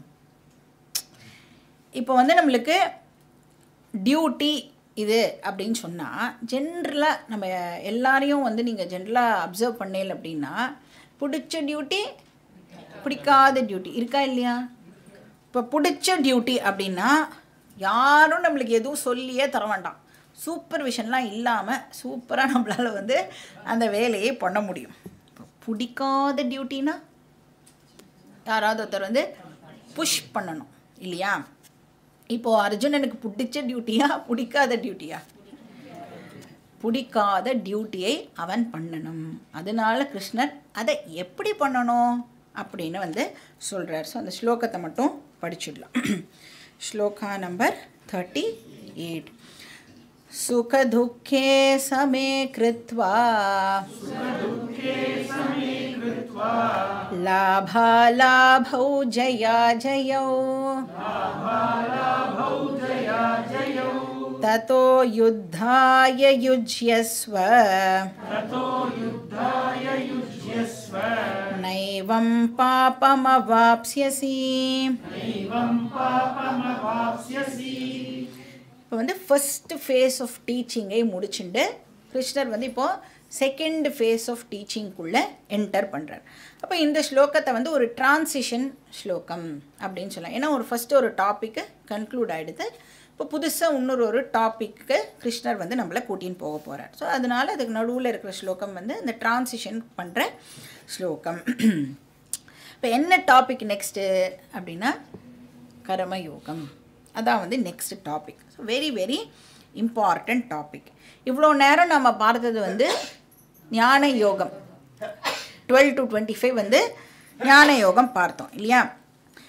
இப்போ வந்து நம்மளுக்கு டியூட்டி இது அப்படின்னு சொன்னால் ஜென்ரலாக நம்ம எல்லாரையும் வந்து நீங்கள் ஜென்ரலாக அப்சர்வ் பண்ணல அப்படின்னா பிடிச்ச டியூட்டி பிடிக்காத டியூட்டி இருக்கா இல்லையா இப்போ பிடிச்ச டியூட்டி அப்படின்னா யாரும் நம்மளுக்கு எதுவும் சொல்லியே தர வேண்டாம் சூப்பர்விஷன்லாம் இல்லாமல் சூப்பராக நம்மளால் வந்து அந்த வேலையை பண்ண முடியும் இப்போ பிடிக்காத டியூட்டினா யாராவது ஒருத்தர் வந்து புஷ் பண்ணணும் இல்லையா இப்போது அர்ஜுனனுக்கு பிடிச்ச டியூட்டியா பிடிக்காத டியூட்டியா பிடிக்காத டியூட்டியை அவன் பண்ணணும் அதனால கிருஷ்ணர் அதை எப்படி பண்ணணும் அப்படின்னு வந்து சொல்கிறார் ஸோ அந்த ஸ்லோகத்தை மட்டும் படிச்சுடலாம் ஸ்லோகா நம்பர் தேர்ட்டி எயிட் सुखदुःखे समे कृत्वा लाभालाभौ जया जयौ ततो युद्धाय युज्यस्व नैवं पापमवाप्स्यसि இப்போ வந்து ஃபஸ்ட்டு ஃபேஸ் ஆஃப் டீச்சிங்கை முடிச்சுட்டு கிருஷ்ணர் வந்து இப்போது செகண்ட் ஃபேஸ் ஆஃப் டீச்சிங்குள்ளே என்டர் பண்ணுறார் அப்போ இந்த ஸ்லோகத்தை வந்து ஒரு டிரான்சிஷன் ஸ்லோகம் அப்படின்னு சொல்லலாம் ஏன்னா ஒரு ஃபஸ்ட்டு ஒரு டாப்பிக்கு கன்க்ளூட் ஆகிடுது இப்போ புதுசாக இன்னொரு ஒரு டாப்பிக்கு கிருஷ்ணர் வந்து நம்மளை கூட்டின்னு போக போகிறார் ஸோ அதனால் அதுக்கு நடுவில் இருக்கிற ஸ்லோகம் வந்து இந்த டிரான்சிஷன் பண்ணுற ஸ்லோகம் இப்போ என்ன டாபிக் நெக்ஸ்ட்டு அப்படின்னா கர்மயோகம் அதான் வந்து next topic so very very important topic இவ்வளோ நேரம் நம்ம பார்த்தது வந்து ஞான யோகம் டுவெல் டு டுவெண்ட்டி ஃபைவ் வந்து ஞான யோகம் பார்த்தோம் இல்லையா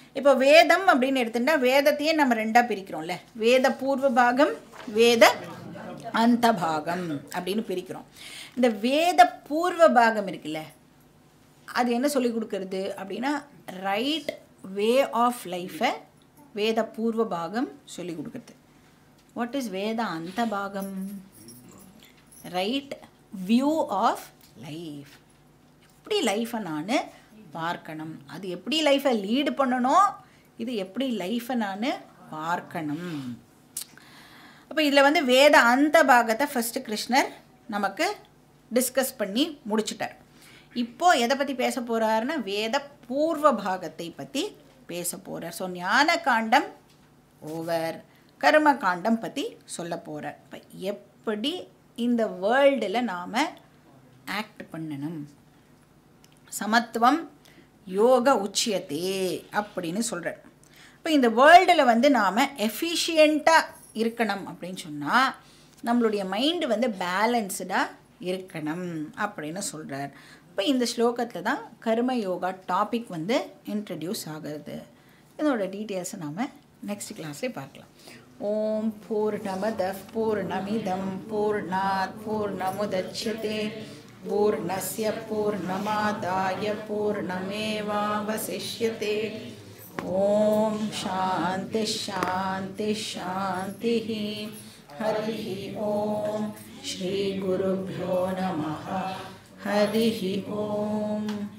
இப்போ வேதம் அப்படின்னு எடுத்துட்டா வேதத்தையே நம்ம ரெண்டாக பிரிக்கிறோம்ல வேத பூர்வ பாகம் வேத அந்த பாகம் அப்படின்னு பிரிக்கிறோம் இந்த வேத பூர்வ பாகம் இருக்குல்ல அது என்ன சொல்லி கொடுக்கறது அப்படின்னா ரைட் வே ஆஃப் லைஃபை வேத பூர்வ பாகம் சொல்லி கொடுக்குறது வாட் இஸ் வேத அந்த பாகம் ரைட் வியூ ஆஃப் லைஃப் எப்படி லைஃப்பை நான் பார்க்கணும் அது எப்படி லைஃப்பை லீடு பண்ணணும் இது எப்படி லைஃப்பை நான் பார்க்கணும் அப்போ இதில் வந்து வேத அந்த பாகத்தை ஃபஸ்ட்டு கிருஷ்ணர் நமக்கு டிஸ்கஸ் பண்ணி முடிச்சிட்டார் இப்போ எதை பற்றி பேச போகிறாருன்னா வேத பூர்வ பாகத்தை பற்றி பேச போகிறார் ஸோ ஞான காண்டம் ஓவர் கர்ம காண்டம் பற்றி சொல்ல போகிறார் இப்போ எப்படி இந்த வேர்ல்டில் நாம் ஆக்ட் பண்ணணும் சமத்துவம் யோக உச்சியத்தே அப்படின்னு சொல்கிறார் இப்போ இந்த வேர்ல்டில் வந்து நாம் எஃபிஷியண்ட்டாக இருக்கணும் அப்படின்னு சொன்னால் நம்மளுடைய மைண்டு வந்து பேலன்ஸ்டாக இருக்கணும் அப்படின்னு சொல்கிறார் இப்போ இந்த ஸ்லோகத்தில் தான் கர்ம யோகா டாபிக் வந்து இன்ட்ரடியூஸ் ஆகிறது இதோட டீட்டெயில்ஸை நாம் நெக்ஸ்ட் கிளாஸ்லேயே பார்க்கலாம் ஓம் பூர்ணமத பூர்ணமிதம் பூர்ணாத் பூர்ணமுதட்சதே பூர்ணஸ்ய பூர்ணமாதாய பூர்ணமேவாவசிஷ்யते ॐ शान्ति शान्ति शान्तिः हरिः ॐ श्रीगुरुभ्यो नमः हरिः ॐ